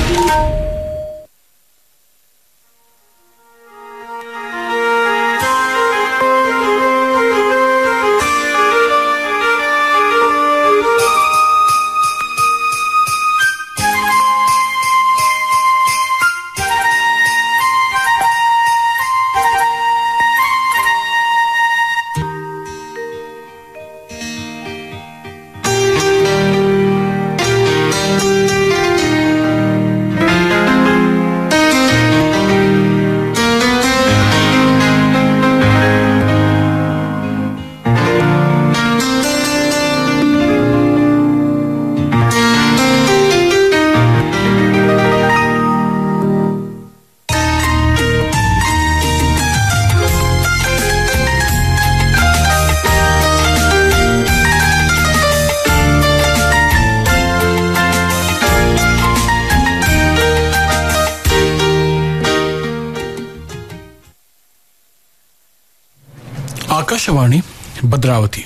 ಆಕಾಶವಾಣಿ ಭದ್ರಾವತಿ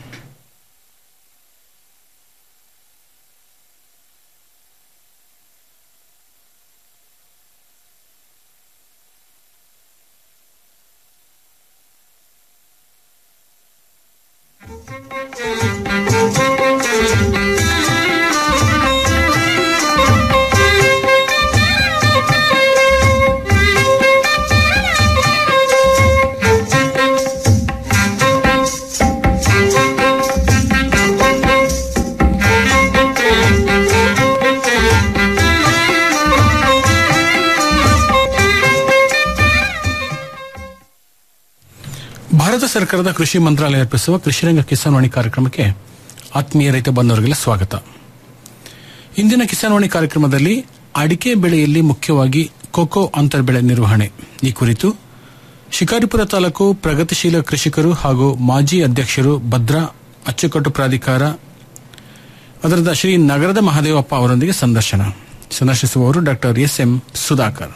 ಭಾರತ ಸರ್ಕಾರದ ಕೃಷಿ ಮಂತ್ರಾಲಯ ಅರ್ಪಿಸುವ ಕೃಷಿರಂಗ ಕಿಸಾನ್ವಾಣಿ ಕಾರ್ಯಕ್ರಮಕ್ಕೆ ಆತ್ಮೀಯ ರೈತ ಬಂಧುವರಿಗೆಲ್ಲ ಸ್ವಾಗತ ಇಂದಿನ ಕಿಸಾನ್ವಾಣಿ ಕಾರ್ಯಕ್ರಮದಲ್ಲಿ ಅಡಿಕೆ ಬೆಳೆಯಲ್ಲಿ ಮುಖ್ಯವಾಗಿ ಕೊಕೊ ಅಂತರ್ಬೆಳೆ ನಿರ್ವಹಣೆ ಈ ಕುರಿತು ಶಿಕಾರಿಪುರ ತಾಲೂಕು ಪ್ರಗತಿಶೀಲ ಕೃಷಿಕರು ಹಾಗೂ ಮಾಜಿ ಅಧ್ಯಕ್ಷರು ಭದ್ರಾ ಅಚ್ಚುಕಟ್ಟು ಪ್ರಾಧಿಕಾರ ಅದರದ ಶ್ರೀ ನಗರದ ಮಹಾದೇವಪ್ಪ ಅವರೊಂದಿಗೆ ಸಂದರ್ಶನ ಸಂದರ್ಶಿಸುವವರು ಡಾಕ್ಟರ್ ಎಸ್ ಎಂ ಸುಧಾಕರ್